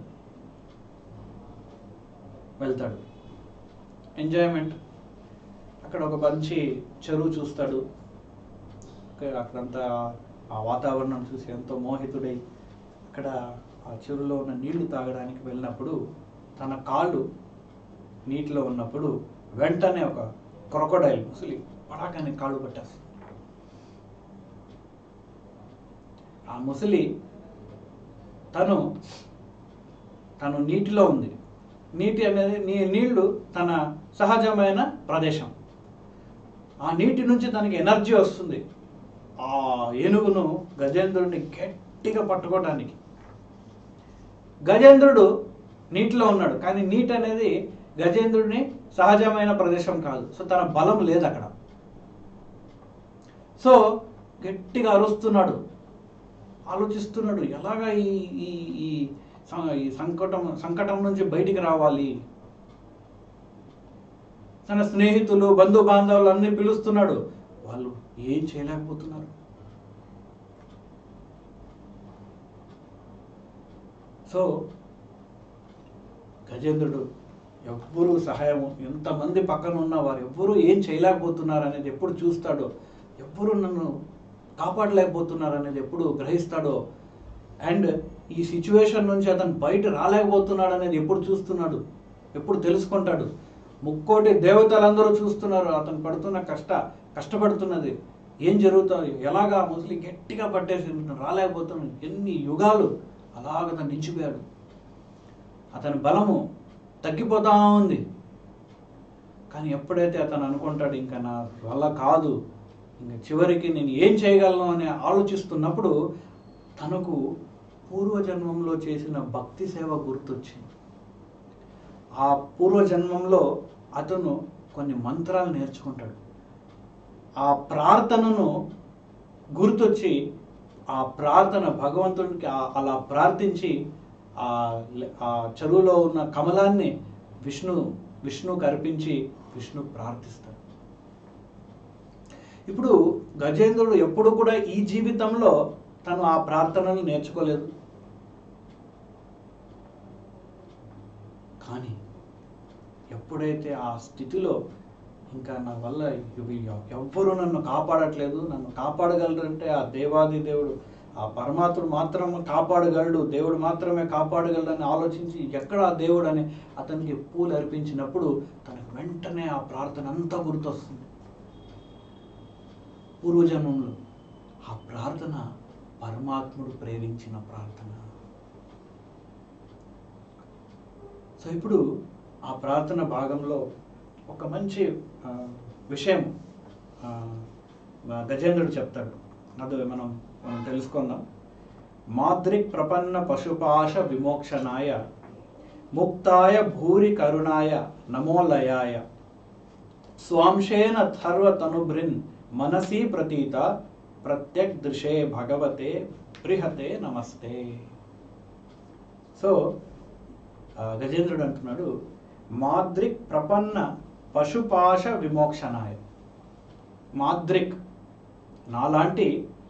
వెళ్తాడు ఎంజాయ్మెంట్ అక్కడ ఒక మంచి చెరువు చూస్తాడు అక్కడ- అక్కడంతా ఆ వాతావరణం చూసి ఎంతో మోహితుడై అక్కడ ఆ చెరువులో ఉన్న నీళ్లు తాగడానికి వెళ్ళినప్పుడు తన కాళ్ళు నీటిలో ఉన్నప్పుడు వెంటనే ఒక క్రొకడైల్ ముసలి పడాకని కాళ్ళు పట్టేస్తుంది ఆ ముసలి తను తను నీటిలో ఉంది నీటి అనేది నీ నీళ్లు తన సహజమైన ప్రదేశం ఆ నీటి నుంచి తనకి ఎనర్జీ వస్తుంది ఆ ఏనుగును గజేంద్రుడిని గట్టిగా పట్టుకోవడానికి గజేంద్రుడు నీటిలో ఉన్నాడు కానీ నీటి అనేది గజేంద్రుడిని సహజమైన ప్రదేశం కాదు సో తన బలం లేదు అక్కడ సో గట్టిగా అరుస్తున్నాడు ఆలోచిస్తున్నాడు ఎలాగా ఈ ఈ ఈ సం- ఈ సంకటం సంకటం నుంచి బయటికి రావాలి తన స్నేహితులు బంధు బాంధవులు అన్ని పిలుస్తున్నాడు వాళ్ళు ఏం చేయలేకపోతున్నారు సో గజేంద్రుడు ఎవ్వరూ సహాయము ఎంతమంది పక్కన ఉన్న వారు ఎవ్వరూ ఏం చేయలేకపోతున్నారు అనేది ఎప్పుడు చూస్తాడో ఎవ్వరూ నన్ను కాపాడలేకపోతున్నారు అనేది ఎప్పుడు గ్రహిస్తాడో అండ్ ఈ సిచ్యువేషన్ నుంచి అతను బయట రాలేకపోతున్నాడు అనేది ఎప్పుడు చూస్తున్నాడు ఎప్పుడు తెలుసుకుంటాడు ముక్కోటి దేవతలందరూ చూస్తున్నారు అతను పడుతున్న కష్ట కష్టపడుతున్నది ఏం జరుగుతుంది ఎలాగా ముసలి గట్టిగా పట్టేసి రాలేకపోతున్నాడు ఎన్ని యుగాలు అలాగ అతను నిలిచిపోయాడు అతని బలము తగ్గిపోతా ఉంది కానీ ఎప్పుడైతే అతను అనుకుంటాడు ఇంకా నా వల్ల కాదు ఇంకా చివరికి నేను ఏం చేయగలను అని ఆలోచిస్తున్నప్పుడు తనకు పూర్వజన్మంలో చేసిన భక్తి సేవ గుర్తొచ్చింది ఆ పూర్వజన్మంలో అతను కొన్ని మంత్రాలు నేర్చుకుంటాడు ఆ ప్రార్థనను గుర్తొచ్చి ఆ ప్రార్థన భగవంతుడికి ఆ- అలా ప్రార్థించి ఆ లె- ఆ చెరువులో ఉన్న కమలాన్ని విష్ణు విష్ణుకు అర్పించి విష్ణు ప్రార్థిస్తాడు ఇప్పుడు గజేంద్రుడు ఎప్పుడు కూడా ఈ జీవితంలో తను ఆ ప్రార్థనలు నేర్చుకోలేదు కానీ ఎప్పుడైతే ఆ స్థితిలో ఇంకా నా వల్ల ఇవి ఎవ్వరూ నన్ను కాపాడట్లేదు నన్ను కాపాడగలరంటే ఆ దేవాది దేవుడు ఆ పరమాత్ముడు మాత్రం కాపాడగలడు దేవుడు మాత్రమే కాపాడగలడని ఆలోచించి ఎక్కడ ఆ దేవుడు అని అతనికి పూలు అర్పించినప్పుడు తనకు వెంటనే ఆ ప్రార్థన అంతా గుర్తొస్తుంది పూర్వజన్మంలో ఆ ప్రార్థన పరమాత్ముడు ప్రేరించిన ప్రార్థన సో ఇప్పుడు ఆ ప్రార్థన భాగంలో ఒక మంచి ఆ, విషయం ఆ, గజేంద్రుడు చెప్తాడు అది మనం మనం తెలుసుకుందాం మాద్రిక్ ప్రపన్న పశుపాశ విమోక్షణాయ ముక్తాయ భూరి కరుణాయ నమోలయాయ స్వాంశేన థర్వతనుభృన్ మనసి ప్రతీత ప్రత్యక్ దృశే భగవతే బృహతే నమస్తే సో ఆ, గజేంద్రుడు అంటున్నాడు మాద్రిక్ ప్రపన్న పశుపాశ విమోక్షణాయ మాద్రిక్ నాలాంటి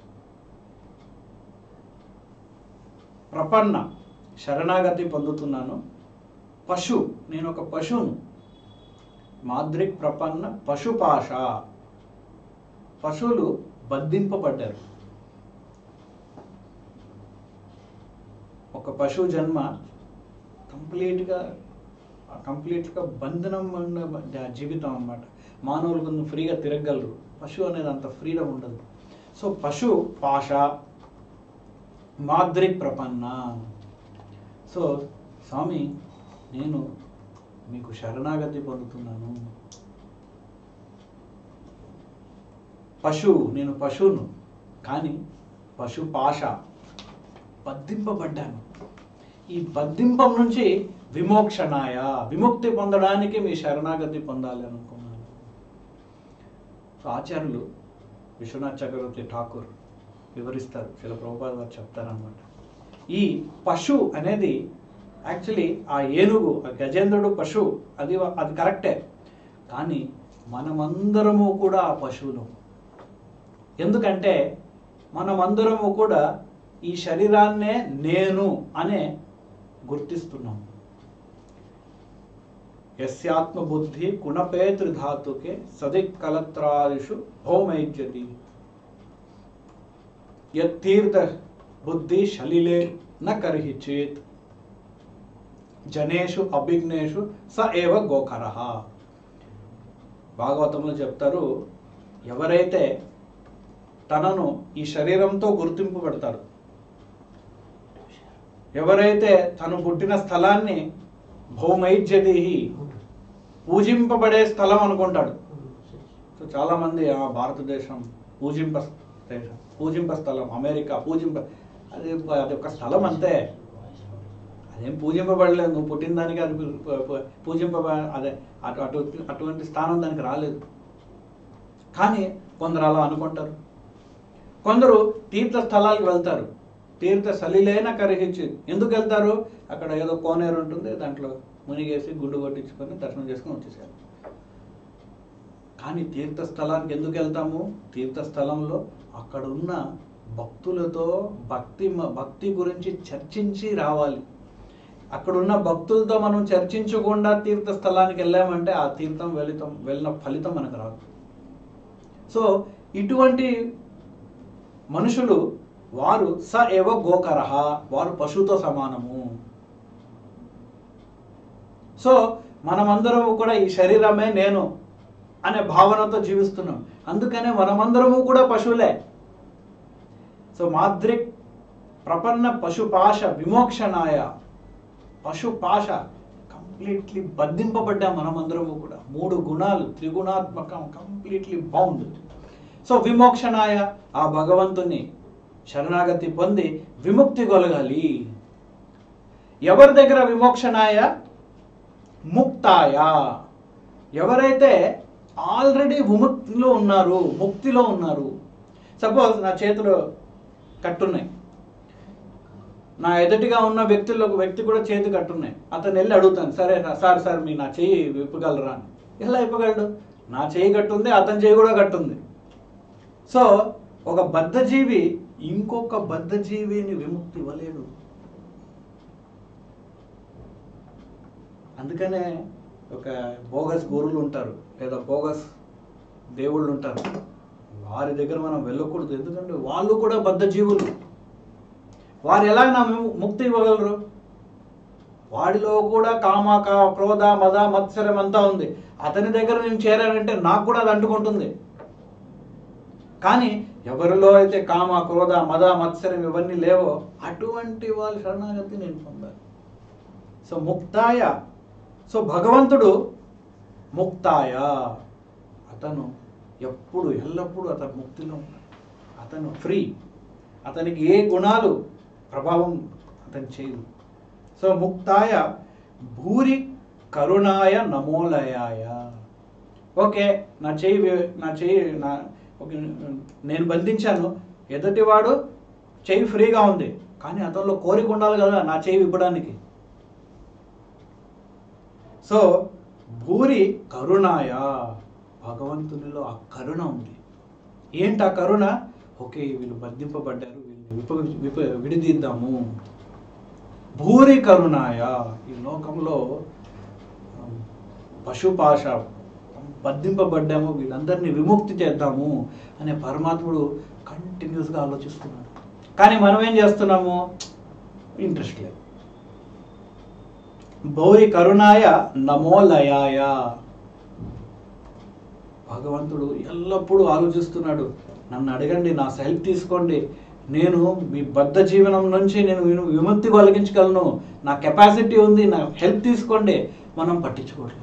ప్రపన్న శరణాగతి పొందుతున్నాను పశు నేను ఒక పశువును మాద్రిక్ ప్రపన్న పశుపాశ పశువులు బంధింపబడ్డారు ఒక పశువు జన్మ కంప్లీట్గా కంప్లీట్గా బంధనం ఉన్న జ- జీవితం అన్నమాట మానవులు కొంచెం ఫ్రీగా తిరగలరు పశువు అనేది అంత ఫ్రీడమ్ ఉండదు సో పశు పాష మాద్రిక్ ప్రపన్న సో స్వామి నేను మీకు శరణాగతి పొందుతున్నాను పశువు నేను పశువును కానీ పశు పాష బద్ధింపబడ్డాను ఈ బద్ధింపం నుంచి విమోక్షణాయ విముక్తి పొందడానికి మీ శరణాగతి పొందాలి అనుకున్నాను సో ఆచార్యులు విశ్వనాథ్ చక్రవర్తి ఠాకూర్ వివరిస్తారు శిల ప్రభుపాద వారు చెప్తారనమాట ఈ పశు అనేది యాక్చువల్లీ ఆ ఏనుగు ఆ గజేంద్రుడు పశువు అది అది కరెక్టే కానీ మనమందరము కూడా ఆ పశువులు ఎందుకంటే మనమందరము కూడా ఈ శరీరాన్నే నేను అనే గుర్తిస్తున్నాం యస్యాత్మ బుద్ధి కుణపేతృ ధాతుకే సదిక్ కలత్రాదిషు భౌమైజ్యతి యత్తీర్థ బుద్ధి శలిలే న కర్హి చేత్ జనేషు అభిజ్ఞేషు స ఏవ గోకర భాగవతంలో చెప్తారు ఎవరైతే తనను ఈ శరీరంతో గుర్తింపు పెడతారు ఎవరైతే తను పుట్టిన స్థలాన్ని భౌమైజ్యదేహి పూజింపబడే స్థలం అనుకుంటాడు సో చాలా మంది ఆ భారతదేశం పూజింప దేశం పూజింప స్థలం అమెరికా పూజింప అది అది ఒక స్థలం అంతే అదేం పూజింపబడలేదు నువ్వు పుట్టిన దానికి అది పూ- పూ- పూజింప అదే అటు అటు అటువంటి స్థానం దానికి రాలేదు కానీ కొందరు అలా అనుకుంటారు కొందరు తీర్థ స్థలాలకు వెళ్తారు తీర్థ సలిలేన కరిగించి ఎందుకు వెళ్తారు అక్కడ ఏదో కోనేరు ఉంటుంది దాంట్లో మునిగేసి గుండు కొట్టించుకొని దర్శనం చేసుకొని వచ్చేసారు కానీ తీర్థ స్థలానికి ఎందుకు వెళ్తాము తీర్థ స్థలంలో అక్కడ ఉన్న భక్తులతో భక్తి మ- భక్తి గురించి చర్చించి రావాలి అక్కడ ఉన్న భక్తులతో మనం చర్చించకుండా తీర్థ స్థలానికి వెళ్ళామంటే ఆ తీర్థం వెళితం వెళ్ళిన ఫలితం మనకు రాదు సో ఇటువంటి మనుషులు వారు స ఏవ గోకరహ వారు పశువుతో సమానము సో మనమందరము కూడా ఈ శరీరమే నేను అనే భావనతో జీవిస్తున్నాం అందుకనే మనమందరము కూడా పశువులే సో మాద్రిక్ ప్రపన్న పశుపాశ విమోక్షణాయ పశుపాశ కంప్లీట్లీ బంధింపబడ్డాం మనమందరము కూడా మూడు గుణాలు త్రిగుణాత్మకం కంప్లీట్లీ బౌండ్ సో విమోక్షణాయ ఆ భగవంతుని శరణాగతి పొంది విముక్తి కొలగాలి ఎవరి దగ్గర విమోక్షణాయ ముక్తాయ ఎవరైతే ఆల్రెడీ విముక్తిలో ఉన్నారు ముక్తిలో ఉన్నారు సపోజ్ నా చేతిలో కట్టున్నాయి నా ఎదుటిగా ఉన్న వ్యక్తుల్లో ఒక వ్యక్తి కూడా చేతి కట్టున్నాయి అతను వెళ్ళి అడుగుతాను సరే రా- సార్ సార్ మీ నా చెయ్యి విప్పగలరా అని ఎలా విప్పగలడు నా చెయ్యి కట్టుంది అతని చెయ్యి కూడా కట్టుంది సో ఒక బద్ధజీవి ఇంకొక బద్ధజీవిని విముక్తి ఇవ్వలేడు అందుకనే ఒక బోగస్ గురువులు ఉంటారు లేదా బోగస్ దేవుళ్ళు ఉంటారు వారి దగ్గర మనం వెళ్ళకూడదు ఎందుకంటే వాళ్ళు కూడా బద్ధజీవులు వారు ఎలా నా ము- ముక్తి ఇవ్వగలరు వాడిలో కూడా కామ కా క్రోధ మద మత్సరం అంతా ఉంది అతని దగ్గర నేను చేరానంటే నాకు కూడా అది అంటుకుంటుంది కానీ ఎవరిలో అయితే కామ క్రోధ మద మత్సరం ఇవన్నీ లేవో అటువంటి వాళ్ళ శరణాగతి నేను పొందాలి సో ముక్తాయ సో భగవంతుడు ముక్తాయ అతను ఎప్పుడు ఎల్లప్పుడూ అతను ముక్తిలో ఉన్నాడు అతను ఫ్రీ అతనికి ఏ గుణాలు ప్రభావం అతను చేయదు సో ముక్తాయ భూరి కరుణాయ నమోలయాయ ఓకే నా చెయ్యి వే- నా చెయ్యి నా ఓకే నేను బంధించాను ఎదుటివాడు చెయ్యి ఫ్రీగా ఉంది కానీ అతనిలో కోరిక ఉండాలి కదా నా చెయ్యి ఇవ్వడానికి సో భూరి కరుణాయ భగవంతునిలో ఆ కరుణ ఉంది ఏంటి ఆ కరుణ ఓకే వీళ్ళు బంధింపబడ్డారు వీళ్ళని విప విప విడిదిద్దాము భూరి కరుణాయ ఈ లోకంలో ఆ, పశుపాశ బంధింపబడ్డాము వీళ్ళందరినీ విముక్తి చేద్దాము అనే పరమాత్ముడు కంటిన్యూస్గా ఆలోచిస్తున్నాడు కానీ మనం ఏం చేస్తున్నాము ఇంట్రెస్ట్ లేదు భౌరి కరుణాయ నమోలయాయ భగవంతుడు ఎల్లప్పుడూ ఆలోచిస్తున్నాడు నన్ను అడగండి నా హెల్ప్ తీసుకోండి నేను మీ బద్ధ జీవనం నుంచి నేను విను- విముక్తి కలిగించగలను నా కెపాసిటీ ఉంది నా హెల్ప్ తీసుకోండి మనం పట్టించుకోవట్లేదు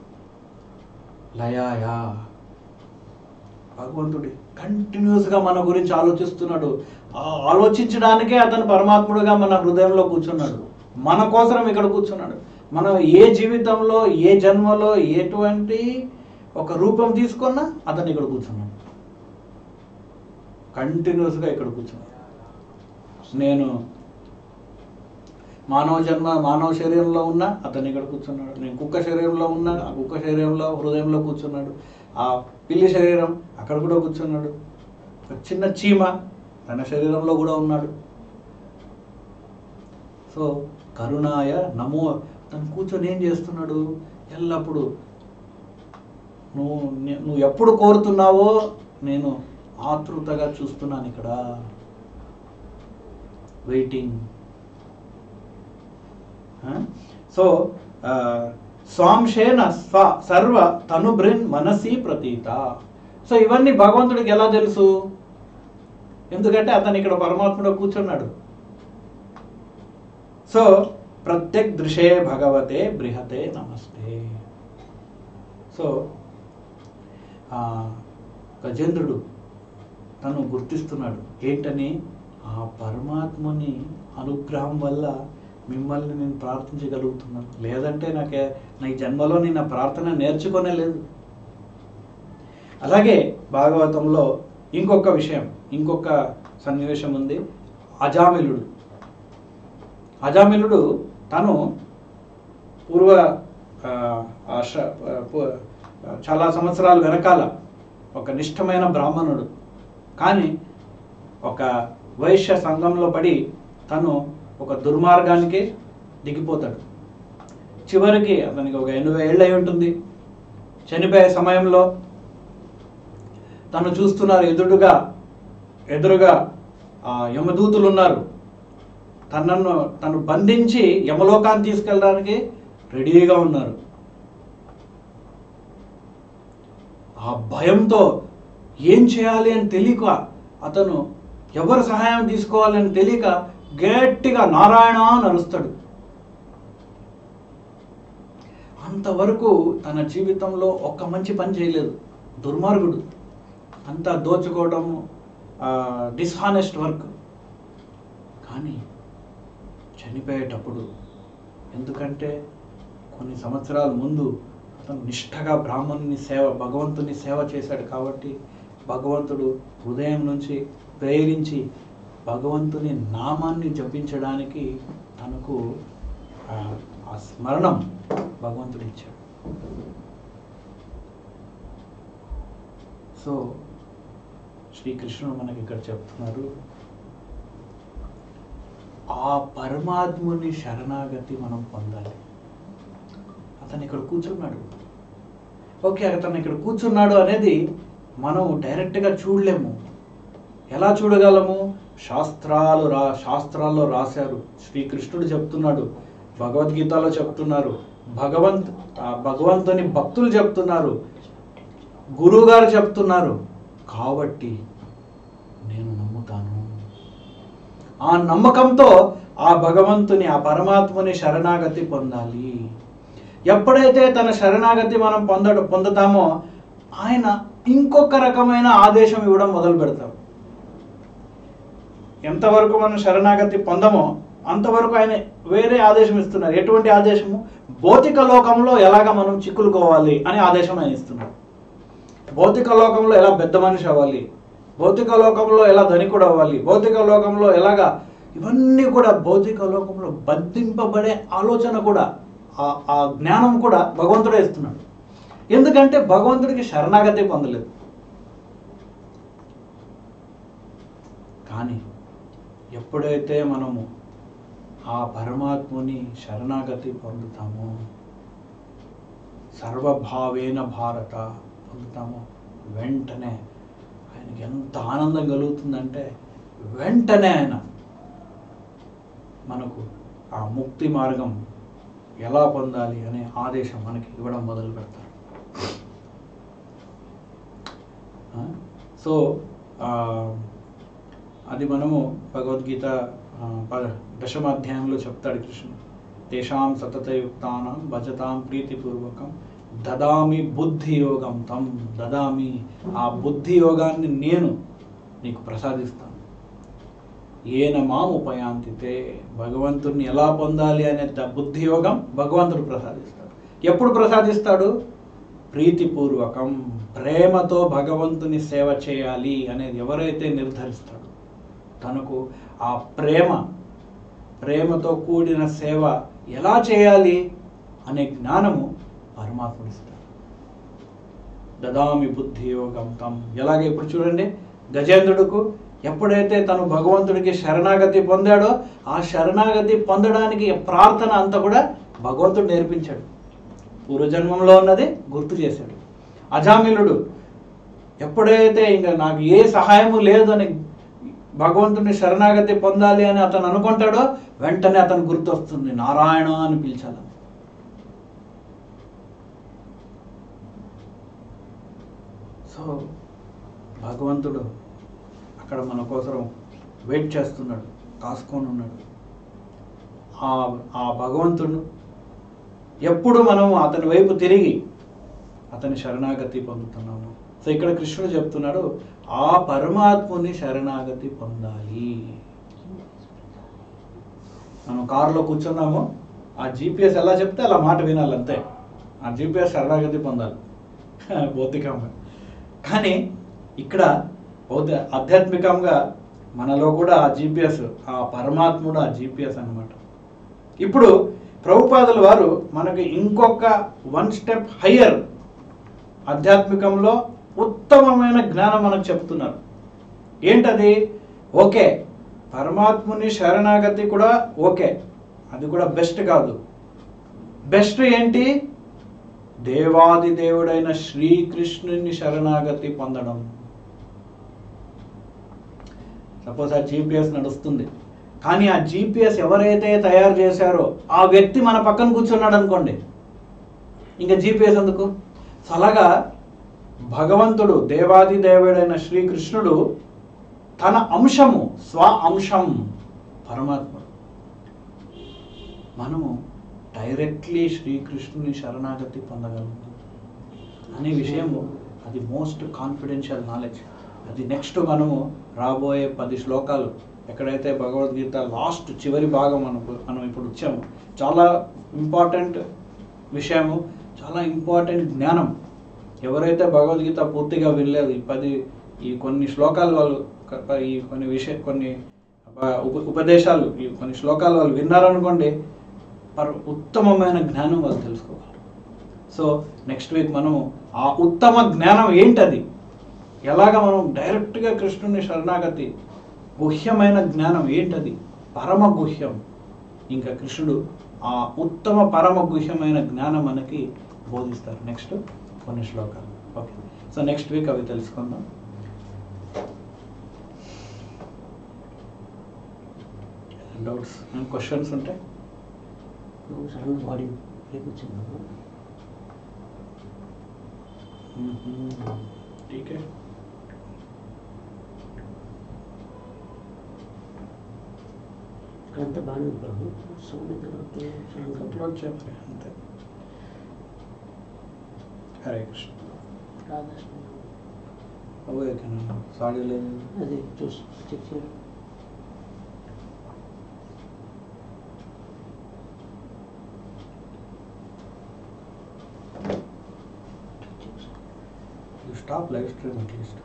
లయాయా భగవంతుడి కంటిన్యూస్గా మన గురించి ఆలోచిస్తున్నాడు ఆ ఆలోచించడానికే అతను పరమాత్ముడుగా మన హృదయంలో కూర్చున్నాడు మన కోసం ఇక్కడ కూర్చున్నాడు మనం ఏ జీవితంలో ఏ జన్మలో ఎటువంటి ఒక రూపం తీసుకున్నా అతను ఇక్కడ కూర్చున్నాడు కంటిన్యూస్గా ఇక్కడ కూర్చున్నాడు నేను మానవ జన్మ మానవ శరీరంలో ఉన్నా అతను ఇక్కడ కూర్చున్నాడు నేను కుక్క శరీరంలో ఉన్నా ఆ కుక్క శరీరంలో హృదయంలో కూర్చున్నాడు ఆ పిల్లి శరీరం అక్కడ కూడా కూర్చున్నాడు ఒక చిన్న చీమ తన శరీరంలో కూడా ఉన్నాడు సో కరుణాయ నమో తను కూర్చొని ఏం చేస్తున్నాడు ఎల్లప్పుడూ నువ్వు నే- నువ్వు ఎప్పుడు కోరుతున్నావో నేను ఆతృతగా చూస్తున్నాను ఇక్కడ వెయిటింగ్ సో స్వాంశేన స్వ సర్వ తనుభృన్ మనసి ప్రతీత సో ఇవన్నీ భగవంతుడికి ఎలా తెలుసు ఎందుకంటే అతను ఇక్కడ పరమాత్ముడు కూర్చున్నాడు సో ప్రత్యక్ దృశే భగవతే బృహతే నమస్తే సో ఆ, గజేంద్రుడు తను గుర్తిస్తున్నాడు ఏంటని ఆ పరమాత్మని అనుగ్రహం వల్ల మిమ్మల్ని నేను ప్రార్థించగలుగుతున్నాను లేదంటే నాకే నా ఈ జన్మలో నేను ఆ ప్రార్థన నేర్చుకోనే లేదు అలాగే భాగవతంలో ఇంకొక విషయం ఇంకొక సన్నివేశం ఉంది అజామిలుడు అజామిలుడు తను పూర్వ ఆ, ఆశ్ర ఆ, పు- చాలా సంవత్సరాలు వెనకాల ఒక నిష్ఠమైన బ్రాహ్మణుడు కానీ ఒక వైశ్య సంఘంలో పడి తను ఒక దుర్మార్గానికి దిగిపోతాడు చివరికి అతనికి ఒక ఎనభై ఏళ్ళు అయి ఉంటుంది చనిపోయే సమయంలో తను చూస్తున్నారు ఎదురుగా ఎదురుగా ఆ యమదూతులు ఉన్నారు తనను తను బంధించి యమలోకాన్ని తీసుకెళ్ళడానికి రెడీగా ఉన్నారు ఆ భయంతో ఏం చేయాలి అని తెలియక అతను ఎవరు సహాయం తీసుకోవాలని తెలియక గట్టిగా నారాయణ అని అరుస్తాడు అంతవరకు తన జీవితంలో ఒక్క మంచి పని చేయలేదు దుర్మార్గుడు అంతా దోచుకోవడం డిస్హానెస్ట్ వర్క్ కానీ చనిపోయేటప్పుడు ఎందుకంటే కొన్ని సంవత్సరాల ముందు అతను నిష్ఠగా బ్రాహ్మణుని సేవ భగవంతుని సేవ చేశాడు కాబట్టి భగవంతుడు హృదయం నుంచి ప్రేరించి భగవంతుని నామాన్ని జపించడానికి తనకు ఆ, ఆ స్మరణం భగవంతుడు ఇచ్చాడు సో శ్రీకృష్ణుడు మనకి ఇక్కడ చెప్తున్నారు ఆ పరమాత్ముని శరణాగతి మనం పొందాలి అతను ఇక్కడ కూర్చున్నాడు ఓకే అతను ఇక్కడ కూర్చున్నాడు అనేది మనం డైరెక్ట్గా చూడలేము ఎలా చూడగలము శాస్త్రాలు రా శాస్త్రాల్లో రాశారు శ్రీకృష్ణుడు చెప్తున్నాడు భగవద్గీతలో చెప్తున్నారు భగవంత్ ఆ భగవంతుని భక్తులు చెప్తున్నారు గురువు గారు చెప్తున్నారు కాబట్టి నేను నమ్ముతాను ఆ నమ్మకంతో ఆ భగవంతుని ఆ పరమాత్మని శరణాగతి పొందాలి ఎప్పుడైతే తన శరణాగతి మనం పొందడు పొందుతామో ఆయన ఇంకొక రకమైన ఆదేశం ఇవ్వడం మొదలు పెడతాం ఎంతవరకు మనం శరణాగతి పొందమో అంతవరకు ఆయన వేరే ఆదేశం ఇస్తున్నారు ఎటువంటి ఆదేశము భౌతిక లోకంలో ఎలాగ మనం చిక్కులుకోవాలి అనే ఆదేశం ఆయన ఇస్తున్నారు భౌతిక లోకంలో ఎలా పెద్ద మనిషి అవ్వాలి భౌతిక లోకంలో ఎలా ధనికుడు అవ్వాలి భౌతిక లోకంలో ఎలాగా ఇవన్నీ కూడా భౌతిక లోకంలో బంధింపబడే ఆలోచన కూడా ఆ- ఆ జ్ఞానం కూడా భగవంతుడే ఇస్తున్నాడు ఎందుకంటే భగవంతుడికి శరణాగతి పొందలేదు కానీ ఎప్పుడైతే మనము ఆ పరమాత్ముని శరణాగతి పొందుతామో సర్వభావేన భారత పొందుతామో వెంటనే ఆయనకి ఎంత ఆనందం కలుగుతుందంటే వెంటనే ఆయన మనకు ఆ ముక్తి మార్గం ఎలా పొందాలి అనే ఆదేశం మనకి ఇవ్వడం మొదలు పెడతారు ఆ? సో ఆ, అది మనము భగవద్గీత ఆ, ప- దశమ అధ్యాయంలో చెప్తాడు కృష్ణుడు తేషాం సతతయుక్తానం భజతాం ప్రీతిపూర్వకం దదామి బుద్ధి యోగం తం దదామి ఆ బుద్ధి యోగాన్ని నేను నీకు ప్రసాదిస్తాను ఏన మాం ఉపయాంతితే భగవంతుడిని ఎలా పొందాలి అనే ద- బుద్ధి యోగం భగవంతుడు ప్రసాదిస్తాడు ఎప్పుడు ప్రసాదిస్తాడు ప్రీతిపూర్వకం ప్రేమతో భగవంతుని సేవ చేయాలి అనేది ఎవరైతే నిర్ధరిస్తాడో తనకు ఆ ప్రేమ ప్రేమతో కూడిన సేవ ఎలా చేయాలి అనే జ్ఞానము పరమాత్ముడు ఇస్తాడు దదామి బుద్ధి యోగం తం ఎలాగే ఇప్పుడు చూడండి గజేంద్రుడుకు ఎప్పుడైతే తను భగవంతుడికి శరణాగతి పొందాడో ఆ శరణాగతి పొందడానికి ప్రార్థన అంతా కూడా భగవంతుడు నేర్పించాడు పూర్వజన్మంలో ఉన్నది గుర్తు చేశాడు అజామిలుడు ఎప్పుడైతే ఇంకా నాకు ఏ సహాయము లేదు అని భగవంతుని శరణాగతి పొందాలి అని అతను అనుకుంటాడో వెంటనే అతను గుర్తొస్తుంది నారాయణ అని పిలిచాలి సో భగవంతుడు అక్కడ మన కోసం వెయిట్ చేస్తున్నాడు కాసుకొని ఉన్నాడు ఆ ఆ భగవంతుడు ఎప్పుడు మనం అతని వైపు తిరిగి అతని శరణాగతి పొందుతున్నాము సో ఇక్కడ కృష్ణుడు చెప్తున్నాడు ఆ పరమాత్ముని శరణాగతి పొందాలి మనం కారులో కూర్చున్నాము ఆ జీపీఎస్ ఎలా చెప్తే అలా మాట వినాలి అంతే ఆ జీపీఎస్ శరణాగతి పొందాలి భౌతికంగా కానీ ఇక్కడ భౌత ఆధ్యాత్మికంగా మనలో కూడా ఆ జీపీఎస్ ఆ పరమాత్ముడు ఆ జీపీఎస్ అన్నమాట ఇప్పుడు ప్రభుపాదుల వారు మనకి ఇంకొక వన్ స్టెప్ హయ్యర్ ఆధ్యాత్మికంలో ఉత్తమమైన జ్ఞానం మనకు చెప్తున్నారు ఏంటది ఓకే పరమాత్ముని శరణాగతి కూడా ఓకే అది కూడా బెస్ట్ కాదు బెస్ట్ ఏంటి దేవాది దేవుడైన శ్రీకృష్ణుని శరణాగతి పొందడం సపోజ్ ఆ జీపీఎస్ నడుస్తుంది కానీ ఆ జీపీఎస్ ఎవరైతే తయారు చేశారో ఆ వ్యక్తి మన పక్కన కూర్చున్నాడు అనుకోండి ఇంకా జీపీఎస్ ఎందుకు సో అలాగా భగవంతుడు దేవాది దేవుడైన శ్రీకృష్ణుడు తన అంశము స్వ అంశం పరమాత్మ మనము డైరెక్ట్లీ శ్రీకృష్ణుని శరణాగతి పొందగలము అనే విషయము అది మోస్ట్ కాన్ఫిడెన్షియల్ నాలెడ్జ్ అది నెక్స్ట్ మనము రాబోయే పది శ్లోకాలు ఎక్కడైతే భగవద్గీత లాస్ట్ చివరి భాగం మనం మనం ఇప్పుడు వచ్చాము చాలా ఇంపార్టెంట్ విషయము చాలా ఇంపార్టెంట్ జ్ఞానం ఎవరైతే భగవద్గీత పూర్తిగా వినలేదు ఈ పది ఈ కొన్ని శ్లోకాలు వాళ్ళు క- ఈ కొన్ని విషయ కొన్ని బ- ఉప- ఉపదేశాలు ఈ కొన్ని శ్లోకాలు వాళ్ళు విన్నారనుకోండి పర్ ఉత్తమమైన జ్ఞానం వాళ్ళు తెలుసుకోవాలి సో నెక్స్ట్ వీక్ మనం ఆ ఉత్తమ జ్ఞానం ఏంటది ఎలాగ మనం డైరెక్ట్గా కృష్ణుని శరణాగతి గుహ్యమైన జ్ఞానం ఏంటది పరమ గుహ్యం ఇంకా కృష్ణుడు ఆ ఉత్తమ పరమ గుహ్యమైన జ్ఞానం మనకి బోధిస్తారు నెక్స్ట్ కొన్ని శ్లోకాలు ఓకే సో నెక్స్ట్ వీక్ అవి తెలుసుకుందాం డౌట్స్ క్వశ్చన్స్ ఉంటాయి నువ్వు సడన్ బాడీ బ్రేక్ వచ్చిందా ठीक है ఇక్కడంతా బాగానే ఉంది ప్రభు సౌండ్ అప్లోడ్ చేయాలి అంతే హరే కృష్ణ రాధాకృష్ణ అవే కదా సాడీ లేదు అది చూసి చెక్ చేయాలి you stop live stream at least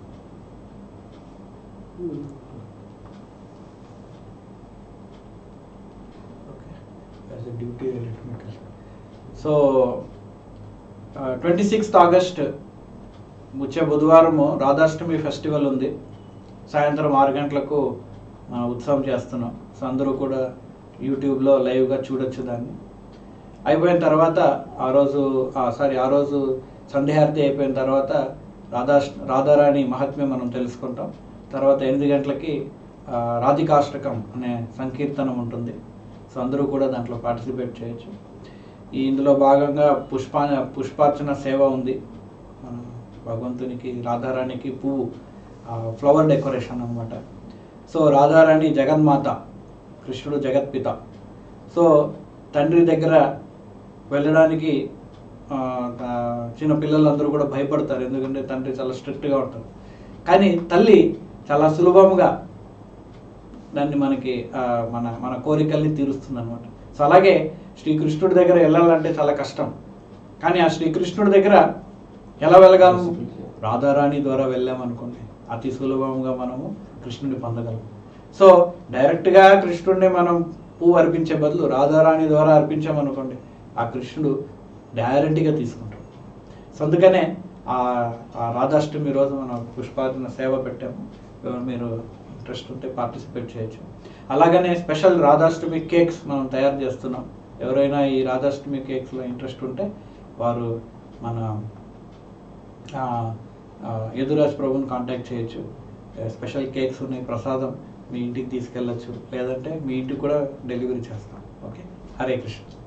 okay as a duty related so twenty sixth August వచ్చే బుధవారము రాధాష్టమి ఫెస్టివల్ ఉంది సాయంత్రం ఆరు గంటలకు ఆ, ఉత్సవం చేస్తున్నాం సో అందరూ కూడా యూట్యూబ్లో లైవ్గా చూడొచ్చు దాన్ని అయిపోయిన తర్వాత ఆ రోజు సారీ ఆ రోజు సంధ్యార్తి అయిపోయిన తర్వాత రాధా రాధారాణి మహాత్మ్యం మనం తెలుసుకుంటాం తర్వాత ఎనిమిది గంటలకి ఆ, రాధికాష్టకం అనే సంకీర్తనం ఉంటుంది సో అందరూ కూడా దాంట్లో పార్టిసిపేట్ చేయొచ్చు ఈ ఇందులో భాగంగా పుష్పా పుష్పార్చన సేవ ఉంది మన భగవంతునికి రాధారాణికి పువ్వు ఫ్లవర్ డెకరేషన్ అన్నమాట సో రాధారాణి జగన్మాత కృష్ణుడు జగత్పిత సో తండ్రి దగ్గర వెళ్ళడానికి ఆ, తా- చిన్న పిల్లలందరూ కూడా భయపడతారు ఎందుకంటే తండ్రి చాలా స్ట్రిక్ట్గా ఉంటారు కానీ తల్లి చాలా సులభంగా దాన్ని మనకి ఆ, మన మన కోరికల్ని తీరుస్తుంది అనమాట సో అలాగే శ్రీకృష్ణుడి దగ్గర వెళ్ళాలంటే చాలా కష్టం కానీ ఆ శ్రీకృష్ణుడి దగ్గర ఎలా వెళ్ళగలము రాధారాణి ద్వారా వెళ్ళామనుకోండి అతి సులభంగా మనము కృష్ణుడిని పొందగలం సో డైరెక్ట్గా కృష్ణుడిని మనం పువ్వు అర్పించే బదులు రాధారాణి ద్వారా అర్పించామనుకోండి ఆ కృష్ణుడు డైరెక్ట్గా తీసుకుంటాడు సో అందుకనే ఆ ఆ రాధాష్టమి రోజు మనం పుష్పార్చన సేవ పెట్టాము ఎవరు మీరు ఇంట్రెస్ట్ ఉంటే పార్టిసిపేట్ చేయొచ్చు అలాగనే స్పెషల్ రాధాష్టమి కేక్స్ మనం తయారు చేస్తున్నాం ఎవరైనా ఈ రాధాష్టమి కేక్స్లో ఇంట్రెస్ట్ ఉంటే వారు మన ఆ, ఆ, యదురాజ్ ప్రభుని కాంటాక్ట్ చేయొచ్చు స్పెషల్ కేక్స్ ఉన్నాయి ప్రసాదం మీ ఇంటికి తీసుకెళ్ళచ్చు లేదంటే మీ ఇంటికి కూడా డెలివరీ చేస్తాం ఓకే హరే కృష్ణ